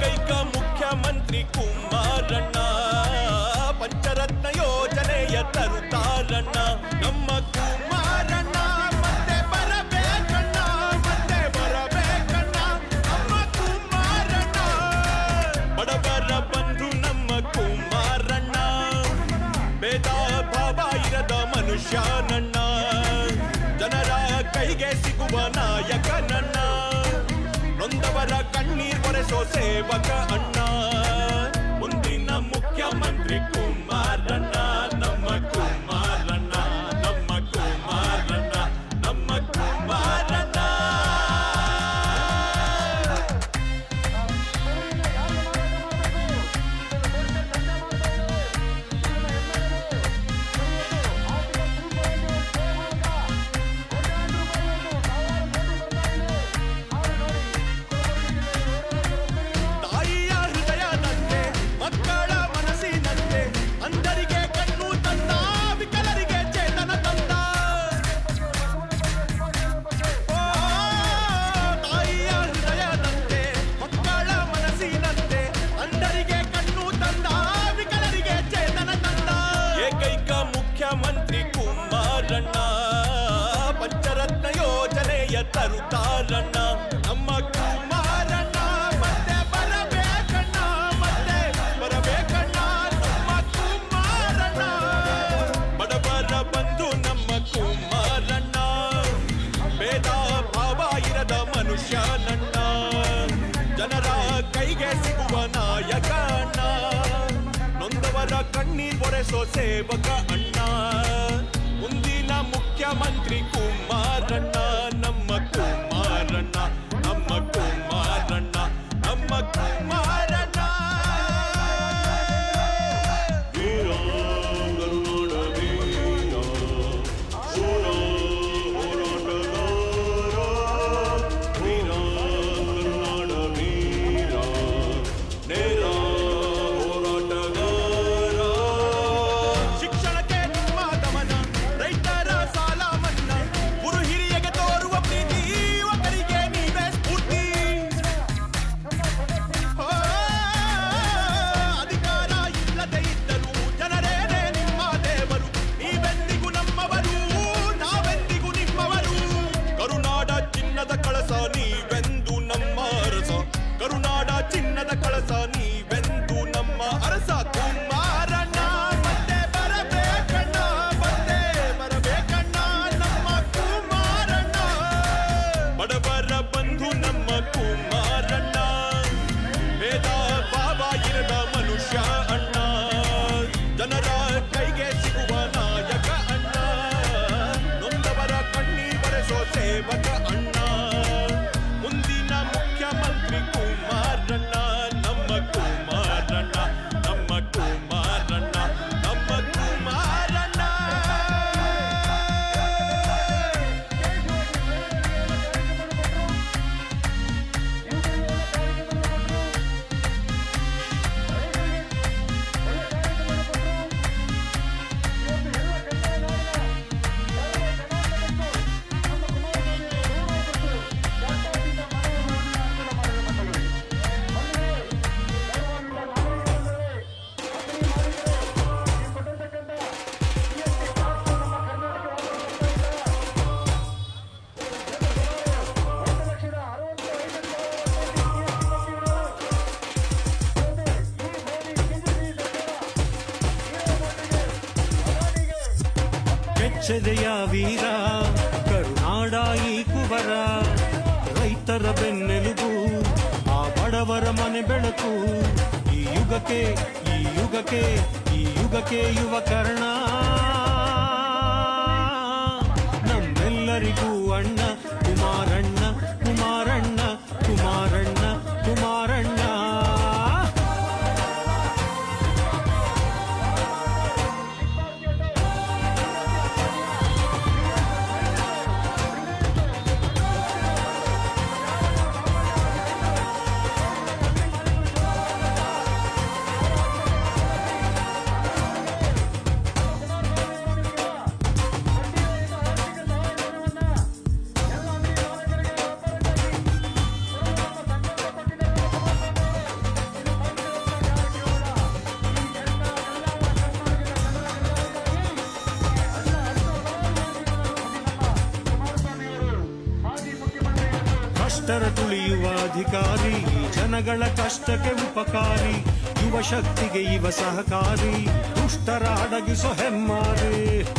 ಏಕೈಕ ಮುಖ್ಯಮಂತ್ರಿ ಕುಮಾರಣ್ಣ ಪಂಚರತ್ನ ಯೋಜನೆಯ ತರುತ್ತಾರಣ್ಣ ನಮ್ಮ ಕುಮಾರಣ್ಣ ಮತ್ತೆ ಬರಬೇಕಣ್ಣ ಮತ್ತೆ ಬರಬೇಕಣ್ಣ ನಮ್ಮ ಕುಮಾರಣ್ಣ ಬಡವರ ಬಂಧು ನಮ್ಮ ಕುಮಾರಣ್ಣ ಭೇದ ಭಾವ ಇರದ ಮನುಷ್ಯ ನನ್ನ ಜನರ ಕೈಗೆ ಸಿಗುವ ನಾಯಕ ನನ್ನ ನೊಂದವರ ಕಣ್ಣೀರ್ ಒರೆಸೋ ಸೇವಕ ಅಣ್ಣ ಮುಂದಿನ ಮುಖ್ಯಮಂತ್ರಿ ಕುಮಾರಣ್ಣ ನಮ್ಮ ಕುಮಾರಣ್ಣ ನಮ್ಮ ಕುಮಾರಣ್ಣ ನಮ್ಮ ಕುಮಾರಣ್ಣ ತಾಯಿಯ ಹೃದಯದಂತೆ ಮಕ್ಕಳ ಮನಸ್ಸಿನಂತೆ ಅಂಧರಿಗೆ ಕಣ್ಣು ತಂದ ವಿಕಲರಿಗೆ ಚೇತನ ತಂದ ಓ, ತಾಯಿಯ ಹೃದಯದಂತೆ ಮಕ್ಕಳ ಮನಸ್ಸಿನಂತೆ ಅಂಧರಿಗೆ ಕಣ್ಣು ತಂದ ವಿಕಲರಿಗೆ ಚೇತನ ತಂದ ಏಕೈಕ ಮುಖ್ಯಮಂತ್ರಿ ಕುಮಾರಣ್ಣ ಪಂಚರತ್ನ ಯೋಜನೆಯ ತರುತ್ತಾರಣ್ಣ ನಮ್ಮ ಕುಮಾರಣ್ಣ ಮತ್ತೆ ಬರಬೇಕಣ್ಣ ಮತ್ತೆ ಬರಬೇಕಣ್ಣ ನಮ್ಮ ಕುಮಾರಣ್ಣ ಬಡವರ ಬಂಧು ನಮ್ಮ ಕುಮಾರಣ್ಣ ಭೇದ ಭಾವ ಇರದ ಮನುಷ್ಯ ನನ್ನ ಜನರ ಕೈಗೆ ಸಿಗುವ ನಾಯಕ ಅಣ್ಣ ನೊಂದವರ ಕಣ್ಣೀರ್ ಒರೆಸೋ ಸೇವಕ ಅಣ್ಣ ಮುಂದಿನ ಮುಖ್ಯಮಂತ್ರಿ ಕುಮಾರಣ್ಣ ನಮ್ಮ ಕುಮಾರಣ್ಣ ನಮ್ಮ ಕುಮಾರಣ್ಣ ನಮ್ಮ ಕುಮಾರಣ್ಣ ವೀರ ಕರುನಾಡ ವೀರ ಶೂರ ಹೋರಾಟಗಾರ ವೀರ ಕರುನಾಡ ವೀರ ನೇರ ಹೋರಾಟಗಾರ ಶಿಕ್ಷಣಕ್ಕೆ ನಿಮ್ಮ ಗಮನ ರೈತರ ಸಾಲ ಮನ್ನಾ ಗುರು ಹಿರಿಯಗೆ ತೋರುವ ಪ್ರೀತಿ ಯುವಕರಿಗೆ ನೀವೇ ಸ್ಫೂರ್ತಿ ಆ, ಅಧಿಕಾರ ಇಲ್ಲದೆ ಇದ್ದರು ಜನರೇನೆ ನಿಮ್ಮ ದೇವರು ನೀವೆಂದಿಗೂ ನಮ್ಮವರು ನಾವೆಂದಿಗೂ ನಿಮ್ಮವರು ಕರುನಾಡ ಚಿನ್ನದ ಕಳಸ ನೀವೆಂದು ನಮ್ಮ ಅರಸ ಕರುನಾಡ ಚಿನ್ನದ ಕಳಸ ನೀವೆಂದು ನಮ್ಮ ಅರಸ ಕುಮಾರಣ್ಣ ಮತ್ತೆ ಬರಬೇಕಣ್ಣ ಮತ್ತೆ ಬರಬೇಕಣ್ಣ ನಮ್ಮ ಕುಮಾರಣ್ಣ ಬಡವರ ಬಂಧು ನಮ್ಮ ಕುಮಾರಣ್ಣ ಭೇದ ಭಾವ ಇರದ ಮನುಷ್ಯ ಅಣ್ಣ ಜನರ ಕೈಗೆ ಸಿಗುವ ನಾಯಕ ಅಣ್ಣ ನೊಂದವರ ಕಣ್ಣೀರ್ ಬರೆಸೋ ಸೇವಕ ಅಣ್ಣ ಮುಂದಿನ ಮುಖ್ಯಮಂತ್ರಿ ಕುಮಾರಣ್ಣ ನಮ್ಮ ಕುಮಾರಣ್ಣ ನಮ್ಮ ಕುಮಾರಣ್ಣ ನಮ್ಮ ಕುಮಾರಣ್ಣ ಕೆಚ್ಚದೆಯ ವೀರ ಕರುನಾಡ ಈ ಕುವರ ರೈತರ ಬೆನ್ನೆಲುಬು ಆ ಬಡವರ ಮನೆ ಬೆಳಕು ಈ ಯುಗಕ್ಕೆ ಈ ಯುಗಕ್ಕೆ ಈ ಯುಗಕ್ಕೆ ಯುವ ಕರ್ಣ ನಮ್ಮೆಲ್ಲರಿಗೂ ಅಣ್ಣ ಕುಮಾರಣ್ಣ ಕುಮಾರಣ್ಣ ಕುಮಾರಣ್ಣ ಕುಮಾರಣ್ಣ ಅಧಿಕಾರಿ ಜನಗಳ ಕಷ್ಟಕ್ಕೆ ಉಪಕಾರಿ ಯುವ ಶಕ್ತಿಗೆ ಇವ ಸಹಕಾರಿ ದುಷ್ಟರ ಅಡಗಿಸೋ ಹೆಮ್ಮಾರಿ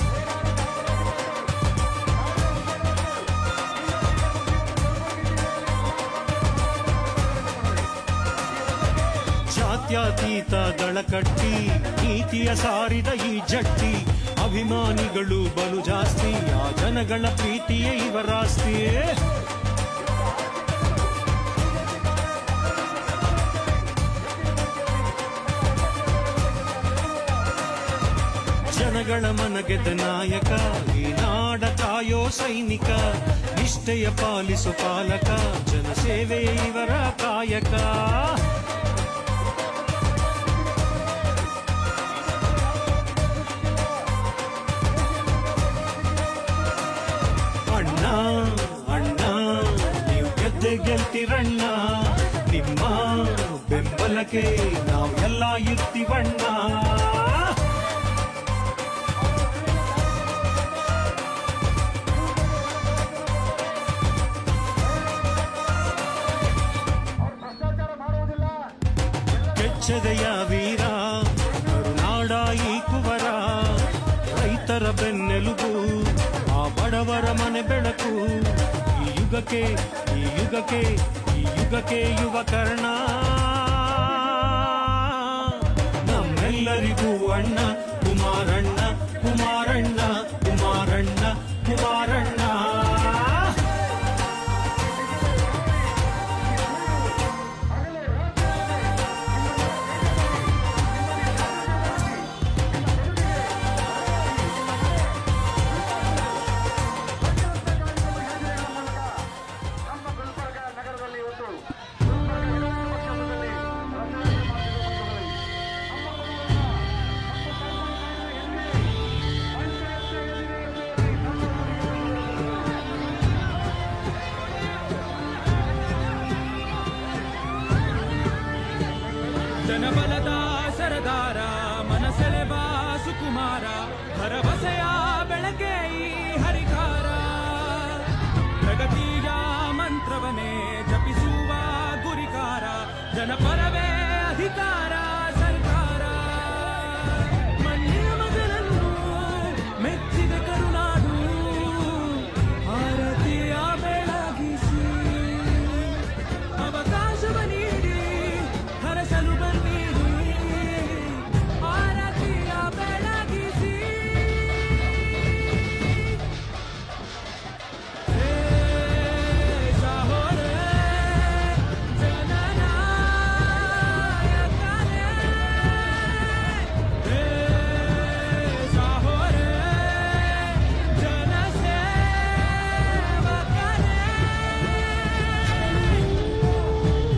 ಜಾತ್ಯತೀತ ದಳ ಕಟ್ಟಿ ನೀತಿಯ ಸಾರಿದ ಈ ಜಟ್ಟಿ ಅಭಿಮಾನಿಗಳು ಬಲು ಜಾಸ್ತಿ ಆ ಜನಗಳ ಪ್ರೀತಿಯೇ ಇವರಾಸ್ತಿಯೇ ಜನಗಳ ಮನಗೆದ ನಾಯಕ ಈ ನಾಡ ಕಾಯೋ ಸೈನಿಕ ನಿಷ್ಠೆಯ ಪಾಲಿಸು ಪಾಲಕ ಜನಸೇವೆ ಇವರ ಕಾಯಕ ಅಣ್ಣ ಅಣ್ಣ ನೀವು ಗೆದ್ದೆ ಗೆಲ್ತಿರಣ್ಣ ನಿಮ್ಮ ಬೆಂಬಲಕ್ಕೆ ನಾವು ಎಲ್ಲ ಇರ್ತೀವಣ್ಣ ಕೆಚ್ಚದೆಯ ವೀರ ಕರುನಾಡ ಈ ಕುವರ ರೈತರ ಬೆನ್ನೆಲುಬು ಆ ಬಡವರ ಮನೆ ಬೆಳಕು ಈ ಯುಗಕ್ಕೆ ಈ ಯುಗಕ್ಕೆ ಈ ಯುಗಕ್ಕೆ ಯುವ ಕರ್ಣ ನಮ್ಮೆಲ್ಲರಿಗೂ ಅಣ್ಣ ಕುಮಾರಣ್ಣ ಕುಮಾರಣ್ಣ ಕುಮಾರಣ್ಣ ಕುಮಾರಣ್ಣ ನಮ್ಮ ಗುಲ್ಬರ್ಗ ನಗರದಲ್ಲಿ ಇವತ್ತು ಗುಲ್ಬರ್ಗ ವಿಧಾನ ಪಕ್ಷದಲ್ಲಿ ರಾಜಕಾರಣ ಮಾಡಿರುವ ಪಕ್ಷದಲ್ಲಿ ನಮ್ಮ ಕುಟುಂಬ, ನಮ್ಮ ಸಂಬಂಧಿಕರು ಎಲ್ಲಿ? ಪಂಚಾಯತ್ ಎಲ್ಲಿದೆ ಎಲ್ಲಿ? ನಮ್ಮ ಜನಬಲದ ಸರದಾರ ಮನಸೆಳೆವ ಸುಕುಮಾರ ಭರವಸೆಯ ಬೆಳಗ್ಗೆ ಈ ಹರಿಕಾರ ಪ್ರಗತಿಯ ಮಂತ್ರವನೇ ಜಪಿಸುವ ಗುರಿಕಾರ ಜನಪರವೇ ಅಧಿಕಾರ ಸರ್ಕಾರ ಮಣ್ಣಿನ ಮಗಳನ್ನು ಮೆಚ್ಚಿದ ಕರುನಾಡು ಭಾರತೀಯ ಬೆಳಗಿಸಿ ಅವಕಾಶವ ನೀಡಿ ಹರಸಲು ಬನ್ನಿರಿ ಭಾರತೀಯ ಬೆಳಗಿಸಿ ಹೇ ಸಹೋದರ ಜನನಾಯಕನೇ ಹೇ ಸಹೋದರ ಜನಸೇವಕನೇ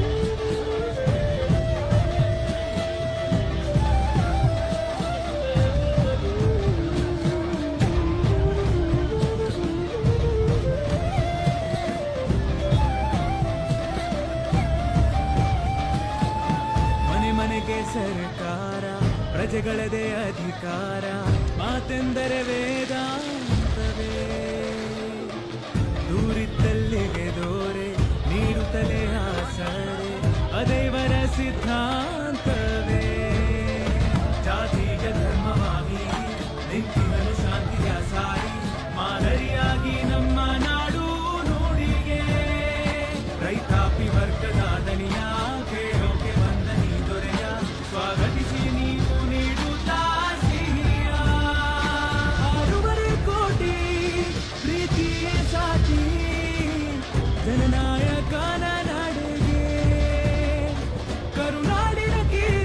ಮನೆ ಮನೆಗೆ ಸರ್ಕಾರ ಪ್ರಜೆಗಳದೇ ಅಧಿಕಾರ ಮಾತೆಂದರೆ ವೇದಾಂತವೇ ದೂರಿದ್ದಲ್ಲಿಗೆ ದೋರೆ ನೀಡುತ್ತಲೇ ಆಸರೆ ಅದೈವರ ಸಿದ್ಧಾಂತವೇ ಜಾತಿಯ ಧರ್ಮವಾಗಿ ನಿಂತಿನಲು ಶಾಂತಿಯ ಸಾರಿ ಮಾದರಿಯಾಗಿ ನಮ್ಮ ನಾಡು ನುಡಿಗೆ ರೈತಾಪಿ ವರ್ಗದ ದನಿಯ ಕೇಳೋಕೆ ಬಂದ ನೀ ದೊರೆಯ ಸ್ವಾಗತಿಸಿ ನೀವು ನೀಡುತ್ತಾ ಸಿಹಿಯ ಆರೂವರೆ ಕೋಟಿ ಪ್ರೀತಿಯ ಸಾಟಿ ಜನನಾಯಕನ ನಡೆಗೆ ಕರುನಾಡಿನ ಕೀರ್ತಿ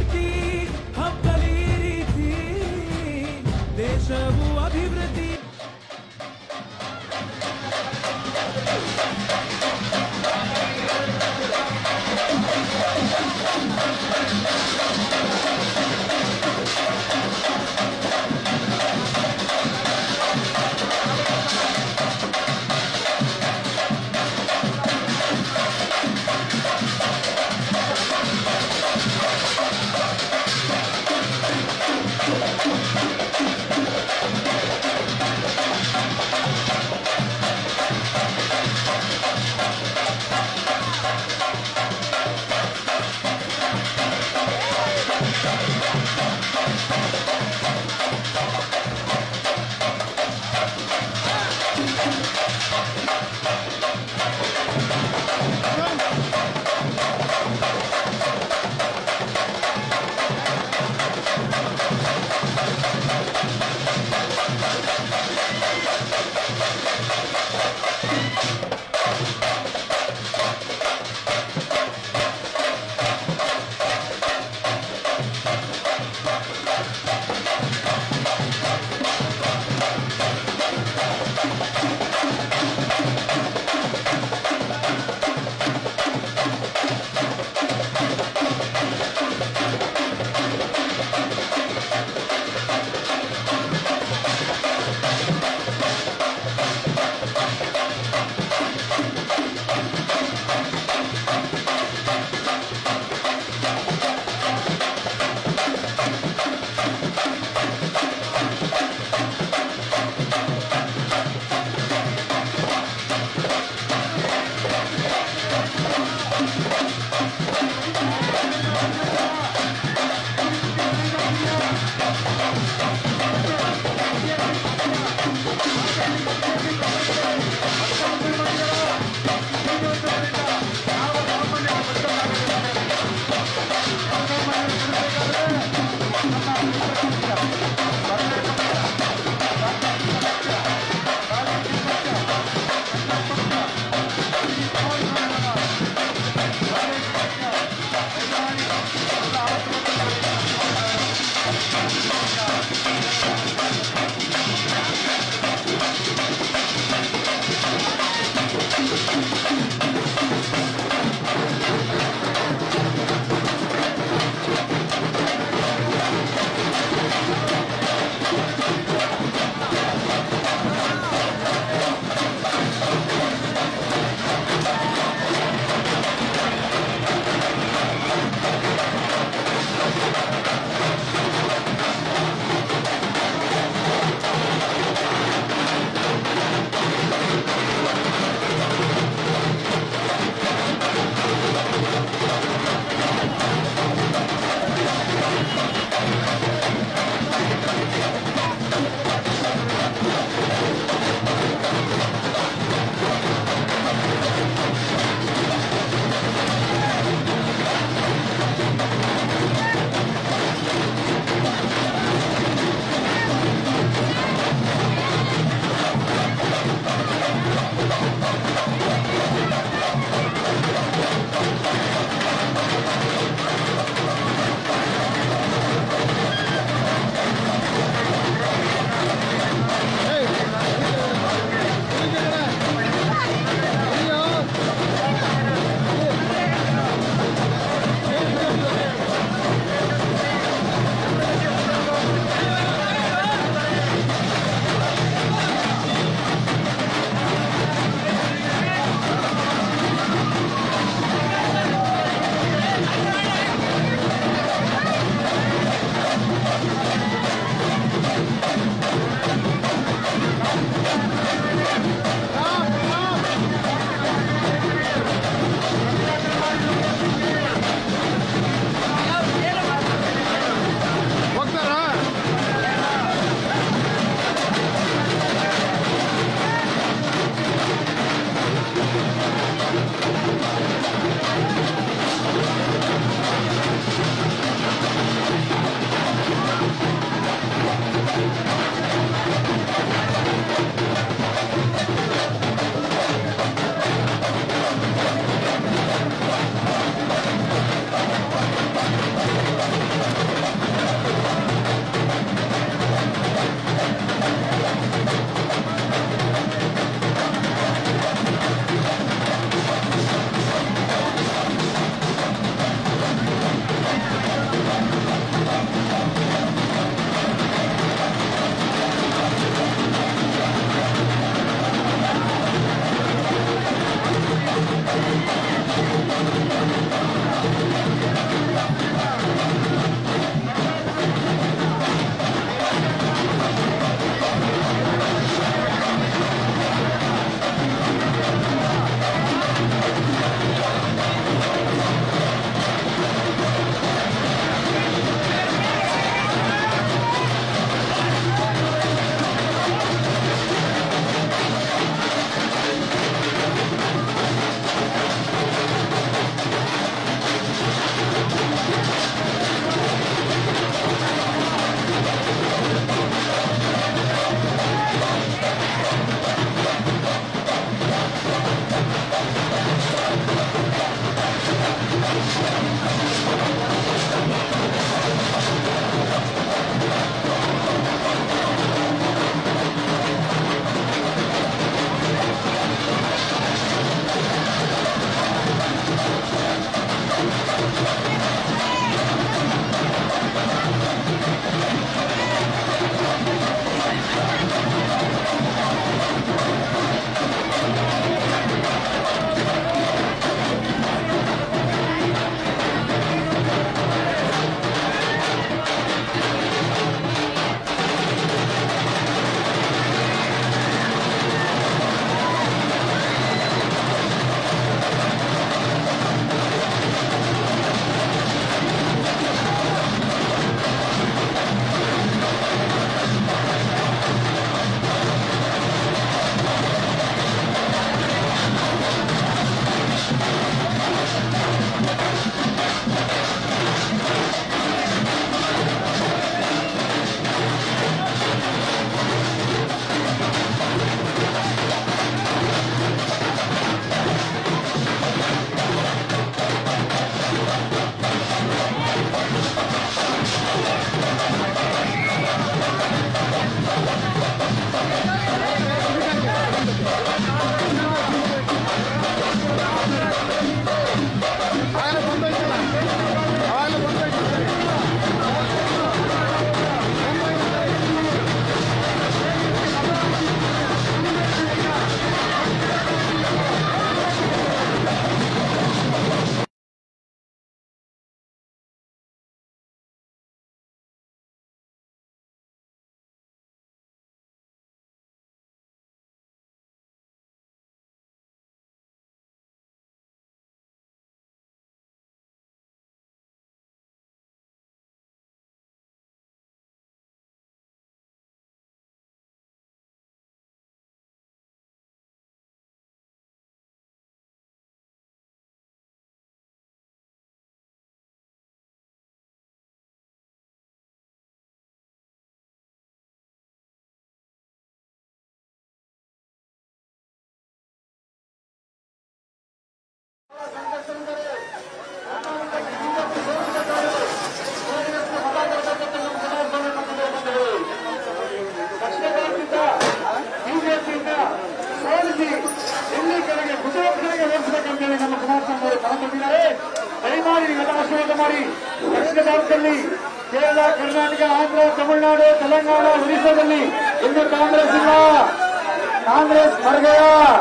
ಬಿಜೆಪಿಯಿಂದ ಸೋಲಿಸಿ ಡೆಲ್ಲಿ ಕಡೆಗೆ ಗುಜರಾತ್ ಕಡೆಗೆ ಓಡಿಸಬೇಕಂತೇಳಿ ನಮ್ಮ ಕುಮಾರಸ್ವಾಮಿ ಅವರು ತಗೊಂಡಿದ್ದಾರೆ ದಯಮಾಡಿ ನೀವೆಲ್ಲ ಆಶೀರ್ವಾದ ಮಾಡಿ ದಕ್ಷಿಣ ಭಾರತದಲ್ಲಿ ಕೇರಳ ಕರ್ನಾಟಕ ಆಂಧ್ರ ತಮಿಳುನಾಡು ತೆಲಂಗಾಣ ಒರಿಸ್ಸಾದಲ್ಲಿ ಇನ್ನು ಕಾಂಗ್ರೆಸ್ ಇಲ್ಲ ಕಾಂಗ್ರೆಸ್ ಹೊರಗೆಯ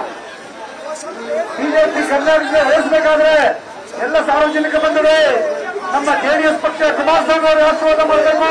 ಬಿಜೆಪಿ ಕರ್ನಾಟಕಕ್ಕೆ ಓಡಿಸಬೇಕಾದ್ರೆ ಎಲ್ಲ ಸಾರ್ವಜನಿಕ ಬಂಧುಗಳೇ ನಮ್ಮ ಜೆಡಿಎಸ್ ಪಕ್ಷ ಕುಮಾರಸ್ವಾಮಿ ಅವರು ಆಶೀರ್ವಾದ ಮಾಡಬೇಕು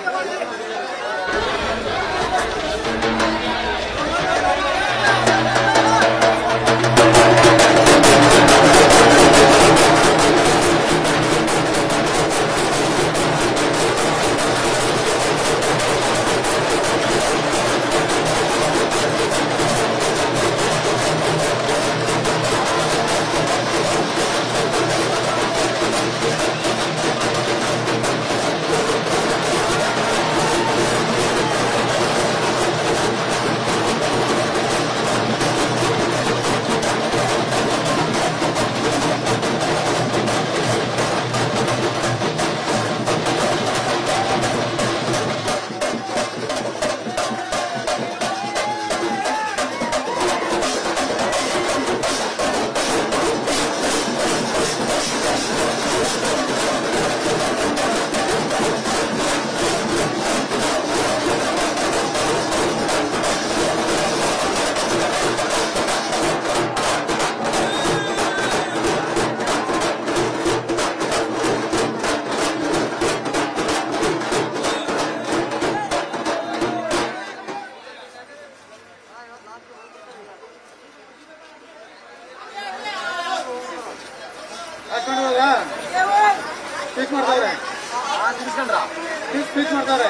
ಸ್ಪೀಚ್ ಮಾಡ್ತಾವ್ರೆ ಸ್ಪೀಚ್ ಮಾಡ್ತಾವ್ರೆ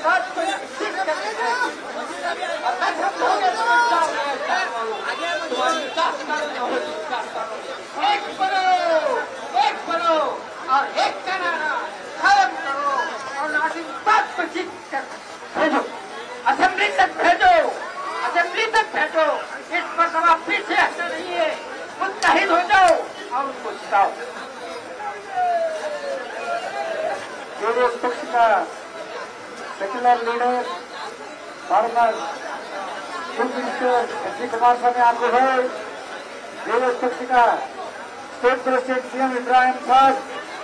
बात को ठीक करके जाएगी और मैं समझोगे तो मैं चाहूंगा तुम्हारी साथ करो होगी एक बनो एक बनो और एक का नारा खत्म करो और नासिक बात को ठीक कर भेजो असेंबली तक भेजो असेंबली तक भेजो इस पर सभा पीछे हटना नहीं है मुतहिद हो जाओ और उनको जिताओ कांग्रेस पक्ष का secular leader former chief minister H D Kumaraswamy आपको है कांग्रेस पक्ष का state president CM Ibrahim Khan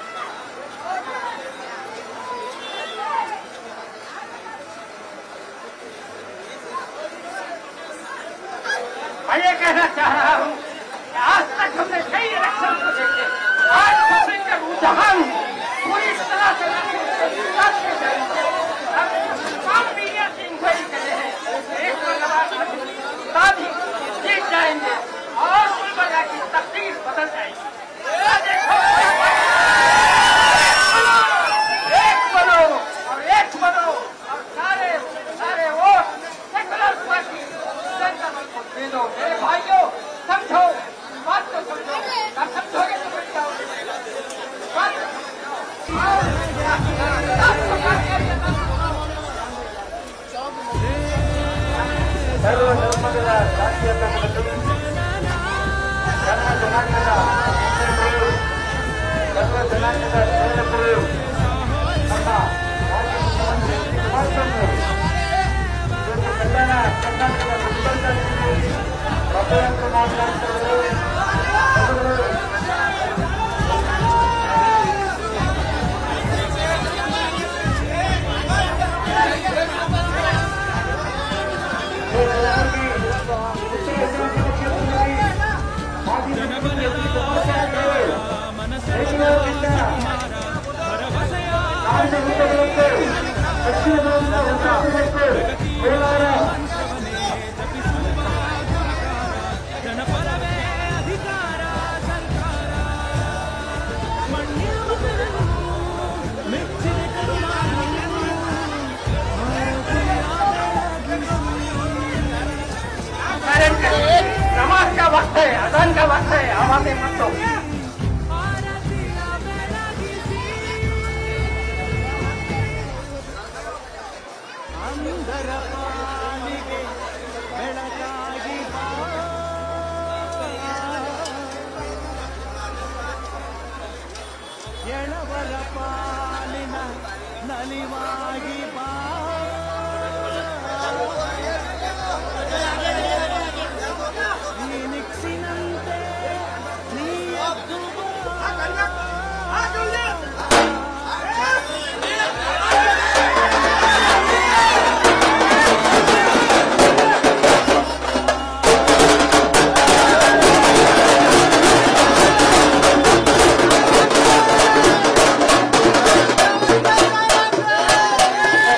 मैं ये कहना चाह रहा हूँ कि आज तक हमने कई इलेक्शन को देखे आज पब्लिक का रुझान पूरी तरह से विकास के जरिए हम तमाम मीडिया से इंक्वायरी कर रहे हैं एक बार साथ ही जीत जाएंगे और गुलबर्गा की तकदीर बदल जाएगी ये देखो एक बनो और एक बनो और सारे सारे वोट सेकुलर पार्टी जनता दल को दे दो मेरे भाइयों समझो बात को समझो ना समझोगे तो बच जाओगे बात को समझो। और बात को कामयाबी अदा करो। ಸರ್ವ ಧರ್ಮದ ಜಾತಿಯನ್ನ ಧರ್ಮ ಜನಾಂಗದ ಮುಸ್ಲಿಮರು, ಧರ್ಮ ಜನಾಂಗದ ಸೇವಕರು ನಮ್ಮ ರಾಜ್ಯ ಮುಖ್ಯಮಂತ್ರಿ ಕುಮಾರಸ್ವಾಮಿ ಇವತ್ತು ಕಲ್ಯಾಣ ಕರ್ನಾಟಕದ ಗುಲ್ಬರ್ಗ ಜಿಲ್ಲೆಯಲ್ಲಿ ರಥಯಾತ್ರೆ ಮಾಡಲಾಗ್ತಿದ್ದಾರೆ ಅವರು ಜನಪರವೇ ಅಧಿಕಾರ ಸರ್ಕಾರ ಮಣ್ಣಿರುವುದನ್ನು ಮೆಚ್ಚಿದೆ ಕರುಣಾನಿಧಿ. कारण करिए नमाज का वक्त है अजान का वक्त है आवाजें मत दो ಭಾರತೀಯ ಬೆಳಗಿಸಿ ಅಂಧರ ಪಾಲಿಗೆ ಬೆಳಕಾಗಿ ಬಾ. ಎಳವರ ಪಾಲಿನ ನಲಿವಾಗಿ ಬಾ ಫೀನಿಕ್ಸಿನಂತೆ ನೀ ಎದ್ದು ¡Vamos!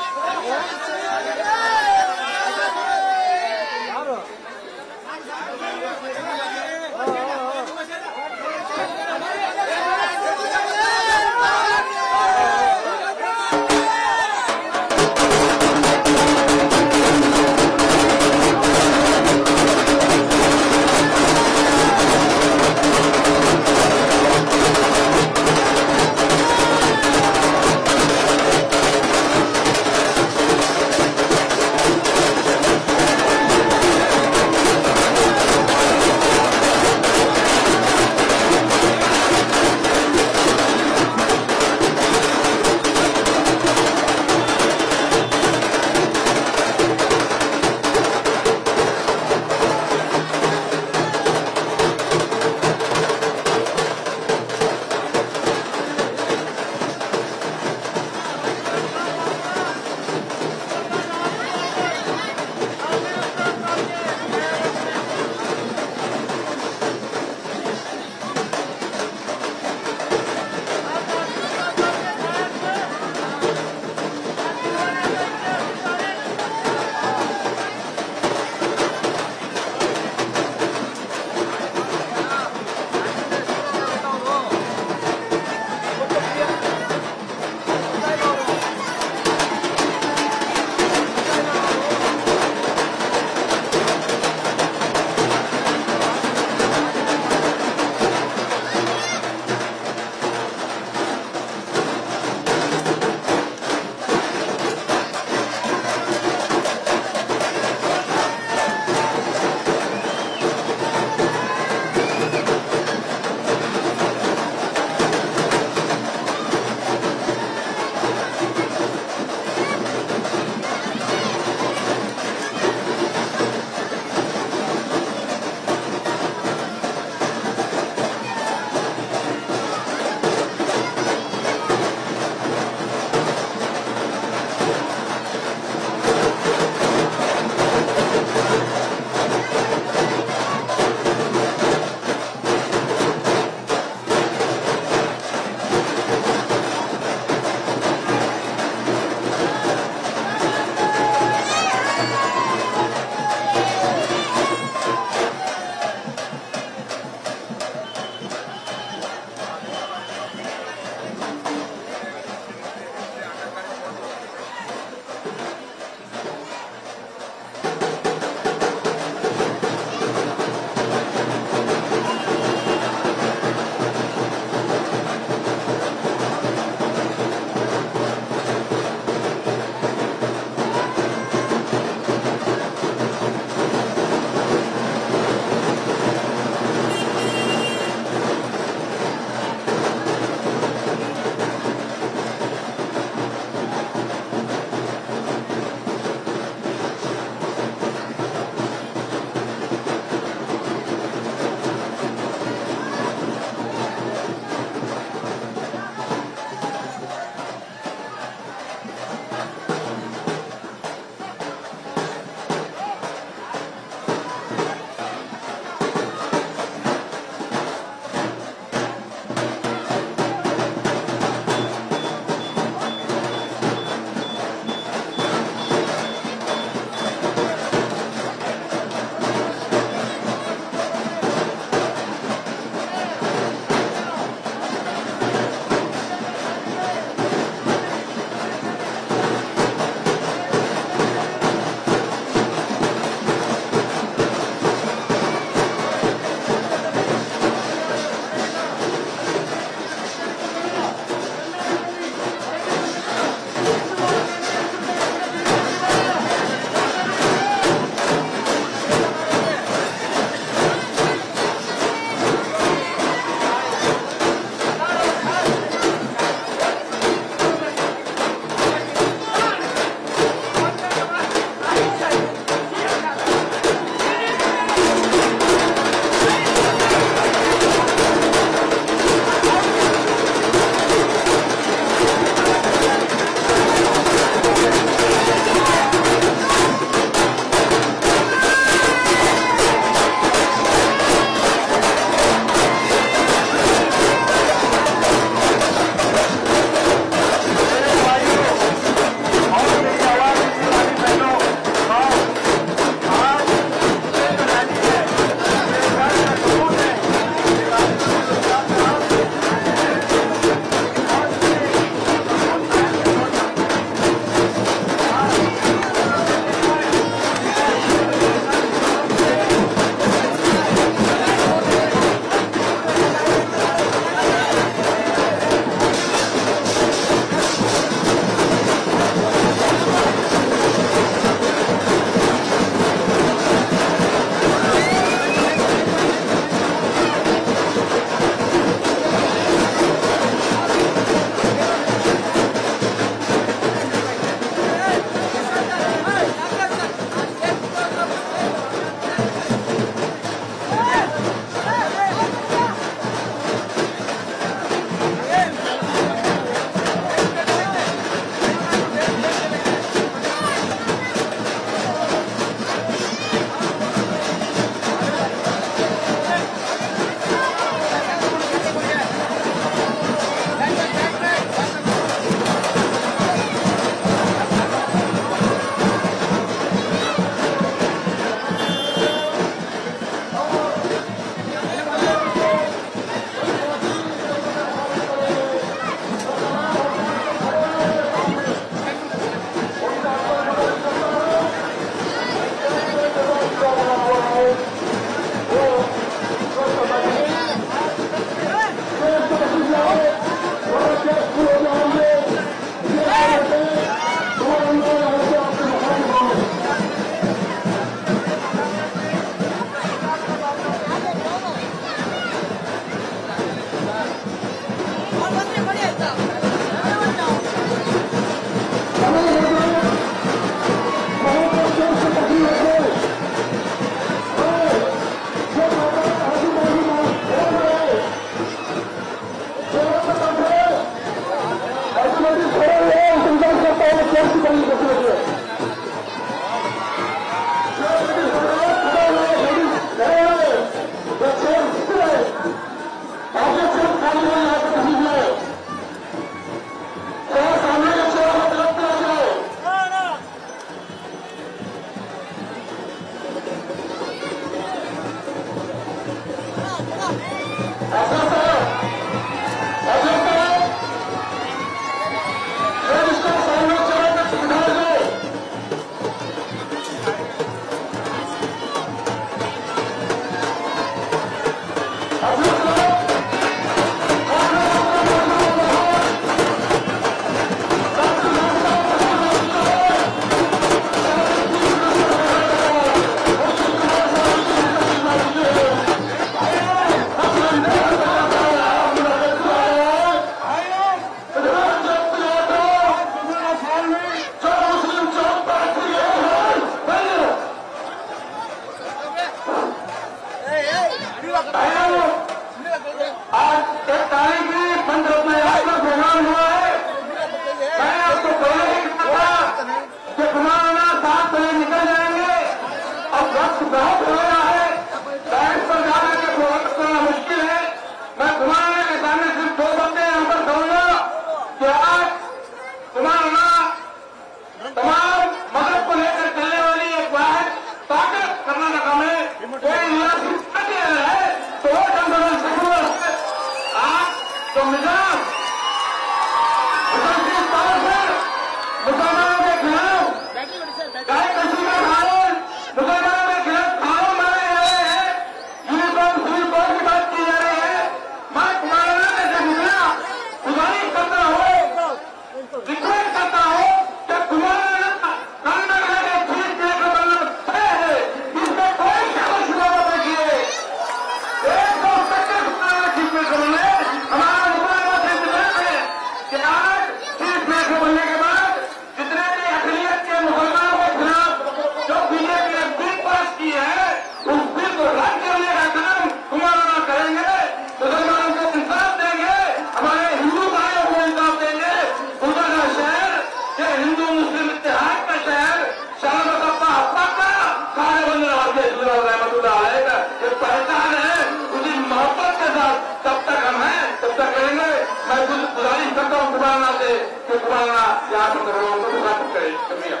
तो निजाम मुसलमान तौर पर मुसलमानों के खिलाफ गाय कसी का कानून मुसलमानों के खिलाफ कानून बनाए जा रहे हैं यूनिफॉर्म सिविल कोड की बात की जा रही है मैं तुम्हारा ऐसे निकला गुजारिश करता हूँ रिक्वेस्ट करता हूँ कि तुम्हारा कर्नाटक के चीफ मिनिस्टर बनना तय है इसमें कोई शक शुरू मत रखिए एक सौ सत्तर तुम्हारा चीफ मिनिस्टर बनने हमारा मुसलमान से इंतजार है कि आज चीफ मिनिस्टर बनने के बाद जितने भी अखिलियत के मुसलमानों के खिलाफ जो बीजेपी ने बिल पास की है उस बिल को रद्द करने का काम तुम्हारा ना करेंगे मुसलमानों को इंसाफ देंगे हमारे हिंदू भाइयों को इंसाफ देंगे उनका शहर ये हिंदू मुस्लिम इतिहाद का शहर शाहमद अब्बा अब्बा का सारे बंदर वाले रहमतुल्लाह अलैह का ये पहचान है उसी मोहब्बत के साथ तब तक हम हैं तब तक करेंगे मैं कुछ गुजारिश करता हूँ कुमारना से कि कुमारना यहाँ पर लोगों को मुखातिब करे शुक्रिया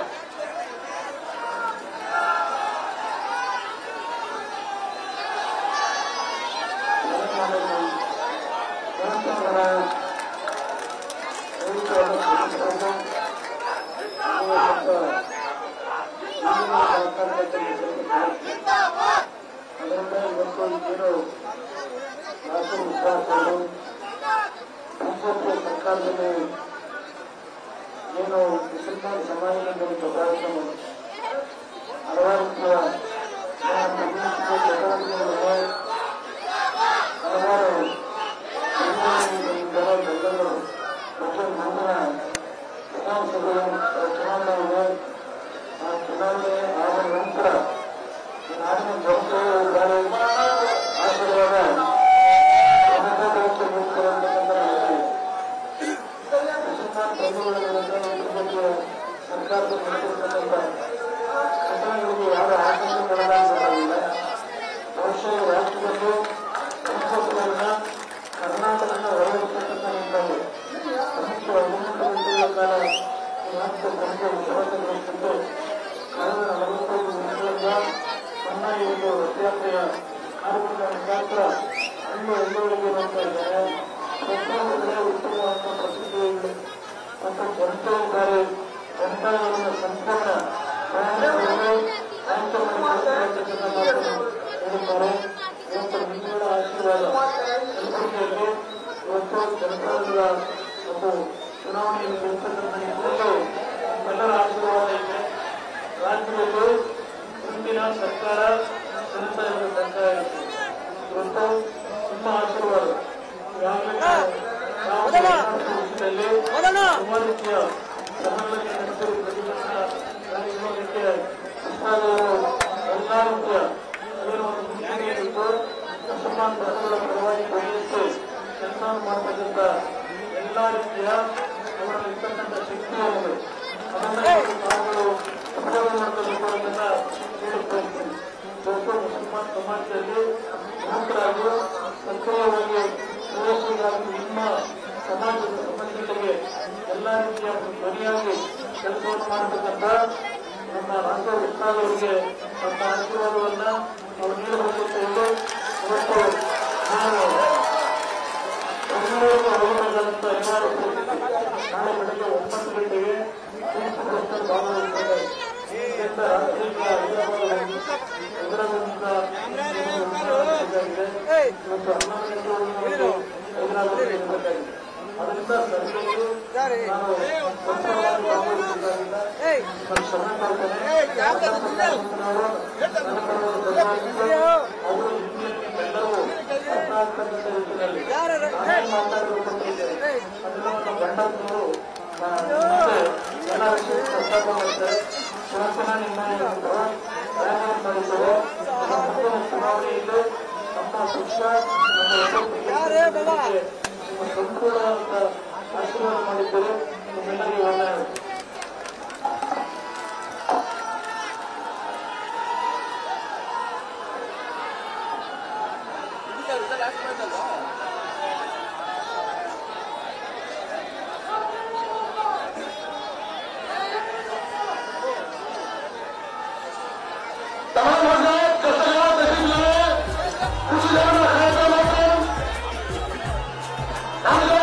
ಸರ್ಕಾರದಲ್ಲಿ ಏನು ಮುಸಲ್ಮಾನ್ ಸಮಾಜದಲ್ಲಿ ಒಂದು ಕಾರ್ಯಕ್ರಮ ಹಲವಾರು ರೀತಿಯ ಚಟುವಟಿಕೆಗಳನ್ನು ಹಲವಾರು ಜನರು ಮತ್ತು ಮುಂದಿನ ವಿಧಾನಸಭೆ ಚುನಾವಣೆ ಇದೆ ಆ ಚುನಾವಣೆ ಆದ ನಂತರ ಈ ನಾಡಿನ ಜನತೆಯ ಆಶೀರ್ವಾದ ಜನತಾದಳಕ್ಕೆ ನೀಡ್ತಿರತಕ್ಕಂಥ ಮುಸಲ್ಮಾನ್ ಬಂಧುಗಳ ವಿರುದ್ಧ ಇದ್ರ ಬಗ್ಗೆ ಸರ್ಕಾರದ ನಡೆಸಿರ್ತಕ್ಕಂಥ ಘಟನೆಗಳಿಗೆ ಯಾರು ಆತಂಕಗೊಳ್ಳಲಾಗಿಲ್ಲ ಬಹುಶಃ ಈ ರಾಷ್ಟ್ರದಲ್ಲಿ ಸಂಸತ್ತುಗಳನ್ನ ಕರ್ನಾಟಕದ ಹೊರಡಿಸತಕ್ಕಂಥ ನಿಟ್ಟಿನಲ್ಲಿ ಕನಿಷ್ಠ ಹದಿನೆಂಟು ಗಂಟೆಗಳ ಕಾಲ ಈ ರಾಜ್ಯದ ಜನತೆ ವಿಶ್ವಾಸ ನಡೆಸಿದ್ದು ಕಳೆದ ನಲವತ್ತೈದು ದಿನಗಳಿಂದ ನನ್ನ ಈ ಒಂದು ರಥಯಾತ್ರೆಯ ಕಾರ್ಯಕ್ರಮ ಮುಖಾಂತರ ಹಣ್ಣು ಹಣ್ಣುಗಳಿಗೆ ನೋಡ್ತಾ ಇದ್ದಾರೆ ಪ್ರತಿಯೊಂದು ಉತ್ತಮವಾದ ಪ್ರತಿಕ್ರಿಯೆಗಳು ಮತ್ತು ಜನತೆ ಇದ್ದಾರೆ ಜನತಾದಳದ ಸಂಪೂರ್ಣ ಪ್ರಯಾಣಗಳನ್ನು ಆಯ್ಕೆ ಮಾಡಿಕೊಳ್ಳತಕ್ಕಂಥ ಮಾತನ್ನು ಹೇಳಿದ್ದಾರೆ ಇವತ್ತು ನಿಮ್ಮಗಳ ಆಶೀರ್ವಾದ ಕಲಬುರಗಿಯಲ್ಲಿ ಇವತ್ತು ಜನತಾದಳದ ಒಂದು ಚುನಾವಣೆಯಲ್ಲಿ ಗೆಲ್ತಕ್ಕಂಥ ನಿಟ್ಟಿನಲ್ಲಿ ನಿಮ್ಮೆಲ್ಲರ ಆಶೀರ್ವಾದ ಇದೆ ರಾಜ್ಯದಲ್ಲಿ ಮುಂದಿನ ಸರ್ಕಾರ ಜನತಾದಳದ ಸರ್ಕಾರ ಇದೆ ಇವತ್ತು ನಿಮ್ಮ ಆಶೀರ್ವಾದ ಈಗಾಗಲೇ ನಾವು ವಿಷಯದಲ್ಲಿ ತುಂಬಾ ರೀತಿಯ ಸಮಾಲೋಚನೆ ನಡೆಸಿ ಪ್ರತಿಪಕ್ಷ ಕಾರ್ಯಕ್ರಮಕ್ಕೆ ಇಷ್ಟಾದವರು ಎಲ್ಲ ರೀತಿಯ ಏನು ಒಂದು ಸೂಚನೆ ಇತ್ತು ಮುಸಲ್ಮಾನ್ ಧರ್ಮಗಳ ಪರವಾಗಿ ಬೆಳೆಯುತ್ತೆ ಕೆಲಸ ಮಾಡತಕ್ಕಂಥ ಎಲ್ಲ ರೀತಿಯ ಅವರಲ್ಲಿ ಇರ್ತಕ್ಕಂಥ ಶಕ್ತಿ ಏನಿದೆ ಅದನ್ನು ತಾವುಗಳು ಉಪಯೋಗ ಮಾಡಬೇಕು ಅನ್ನೋದನ್ನ ಹೇಳಕ್ ಬಯಸ್ತೀನಿ ಇವತ್ತು ಮುಸಲ್ಮಾನ್ ಸಮಾಜದಲ್ಲಿ ಪ್ರಮುಖರಾಗಿ ಸಕ್ರಿಯವಾಗಿ ಕ್ರಿಯಾಶೀಲರಾಗಿ ನಿಮ್ಮ ಸಮಾಜದ ಸಮಸ್ಯೆಗಳಿಗೆ ಎಲ್ಲ ರೀತಿಯ ಧ್ವನಿಯಾಗಿ ಕೆಲಸವನ್ನು ಮಾಡತಕ್ಕಂಥ ನಮ್ಮ ರಾಷ್ಟ್ರ ಉತ್ಸಾಹಗಳಿಗೆ ನಮ್ಮ ಆಶೀರ್ವಾದವನ್ನ ನಾವು ನೀಡಬೇಕು ಅಂತ ಹೇಳಿ ಇವತ್ತು ನಾನು ಬೆಂಗಳೂರಿಗೆ ಹೋಗಬೇಕಾದಂತ ಅನಿವಾರ್ಯ ಪರಿಸ್ಥಿತಿ ನಾಳೆ ಬೆಳಗ್ಗೆ ಒಂಬತ್ತು ಗಂಟೆಗೆ ಚೀಫ್ ಮಿನಿಸ್ಟರ್ ಭಾಗವಹಿಸ್ತಾರೆ ಇದರಿಂದ ರಾಷ್ಟ್ರೀಯ ಹೈದರಾಬಾದ್ ಹೈದರಾಬಾದ್ನಿಂದ ಬೇಕಾಗಿದೆ ಇವತ್ತು ಹನ್ನೊಂದು ಗಂಟೆ ಹೈದರಾಬಾದ್ ಇರಬೇಕಾಗಿದೆ ಅದರಿಂದ ಸಭೆಯಲ್ಲಿ ನಾನು ಸಂಪೂರ್ಣವಾಗಿ ಭಾಗವಹಿಸಬೇಕಾಗಿಲ್ಲ ನಾನು ಶ್ರಮ ಮಾಡ್ತೇನೆ ನಾವು ನನ್ನ ಪರವಾಗಿ ಬದಲಾಯಿಸಿ ಅವರು ನಿಮ್ಮೆಲ್ಲರೂ ಅರ್ಥಾಗ್ತಕ್ಕಂಥ ರೀತಿಯಲ್ಲಿ ನಾನೇನ್ ಮಾತಾಡಬೇಕು ಅಂತಿದ್ದೆ ಅದನ್ನ ನಮ್ಮ ಗಂಡಂದಿರು ಎಲ್ಲ ವಿಷಯ ಪ್ರಸ್ತಾಪ ಮಾಡ್ತಾರೆ ಶಿವಸೇನಾ ನಿರ್ಣಯ ಪ್ರಯಾಣ ಮಾಡಿದ್ದೇವೆ ನಮ್ಮ ಮುಂದಿನ ಚುನಾವಣೆಯಲ್ಲಿ ನಮ್ಮ ಪಕ್ಷ ನಮ್ಮ ಒಬ್ಬೊಬ್ಬರಿಗೆ ನಿಮ್ಮ ಸಂಪೂರ್ಣವಾದ ಆಶೀರ್ವಾದ ಮಾಡಿದ್ದರೆ ನಿಮ್ಮೆಲ್ಲರಿಗೂ ಒಳ್ಳೆಯದು तमाम हजरात दस्तयाब तशरीफ लाए कुछ लोगों ने खैर का मौसम हम लोग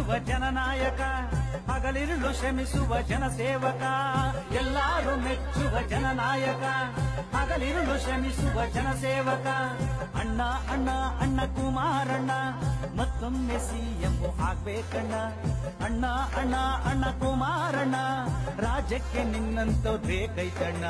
ಮೆಚ್ಚುವ ಜನನಾಯಕ ಹಗಲಿರುಳು ಶ್ರಮಿಸುವ ಜನಸೇವಕ ಎಲ್ಲಾರು ಮೆಚ್ಚುವ ಜನನಾಯಕ ಹಗಲಿರುಳು ಶ್ರಮಿಸುವ ಜನಸೇವಕ ಅಣ್ಣ ಅಣ್ಣ ಅಣ್ಣ ಕುಮಾರಣ್ಣ ಮತ್ತೊಮ್ಮೆ ಸಿಎಂ ಆಗ್ಬೇಕಣ್ಣ ಅಣ್ಣ ಅಣ್ಣ ಅಣ್ಣ ಕುಮಾರಣ್ಣ ರಾಜ್ಯಕ್ಕೆ ನಿನ್ನಂತ ಬೇಕೈತಣ್ಣ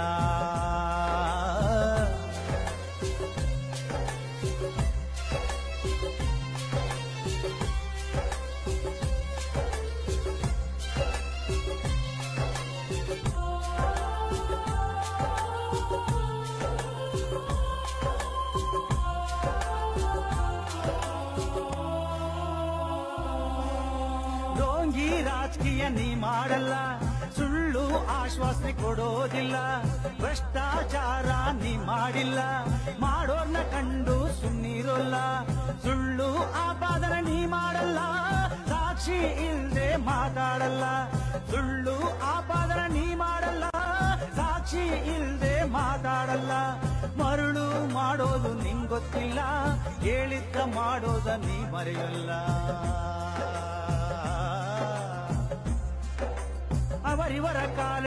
ಡೋಂಗಿ ರಾಜಕೀಯ ನೀ ಮಾಡಲ್ಲ ಸುಳ್ಳು ಆಶ್ವಾಸನೆ ಕೊಡೋದಿಲ್ಲ ಭ್ರಷ್ಟಾಚಾರ ನೀ ಮಾಡಿಲ್ಲ ಮಾಡೋರ್ನ ಕಂಡು ಸುಮ್ಮನಿರೋಲ್ಲ ಸುಳ್ಳು ಆಪಾದನೆ ನೀ ಮಾಡಲ್ಲ ಸಾಕ್ಷಿ ಇಲ್ದೆ ಮಾತಾಡಲ್ಲ ಸುಳ್ಳು ಆಪಾದನೆ ನೀ ಮಾಡಲ್ಲ ಸಾಕ್ಷಿ ಇಲ್ದೆ ಮಾತಾಡಲ್ಲ ಮರುಳು ಮಾಡೋದು ನಿಂಗೊತ್ತಿಲ್ಲ ಹೇಳಿದ್ದ ಮಾಡೋದ ನೀ ಮರೆಯಲ್ಲ ಅವರಿವರ ಕಾಲ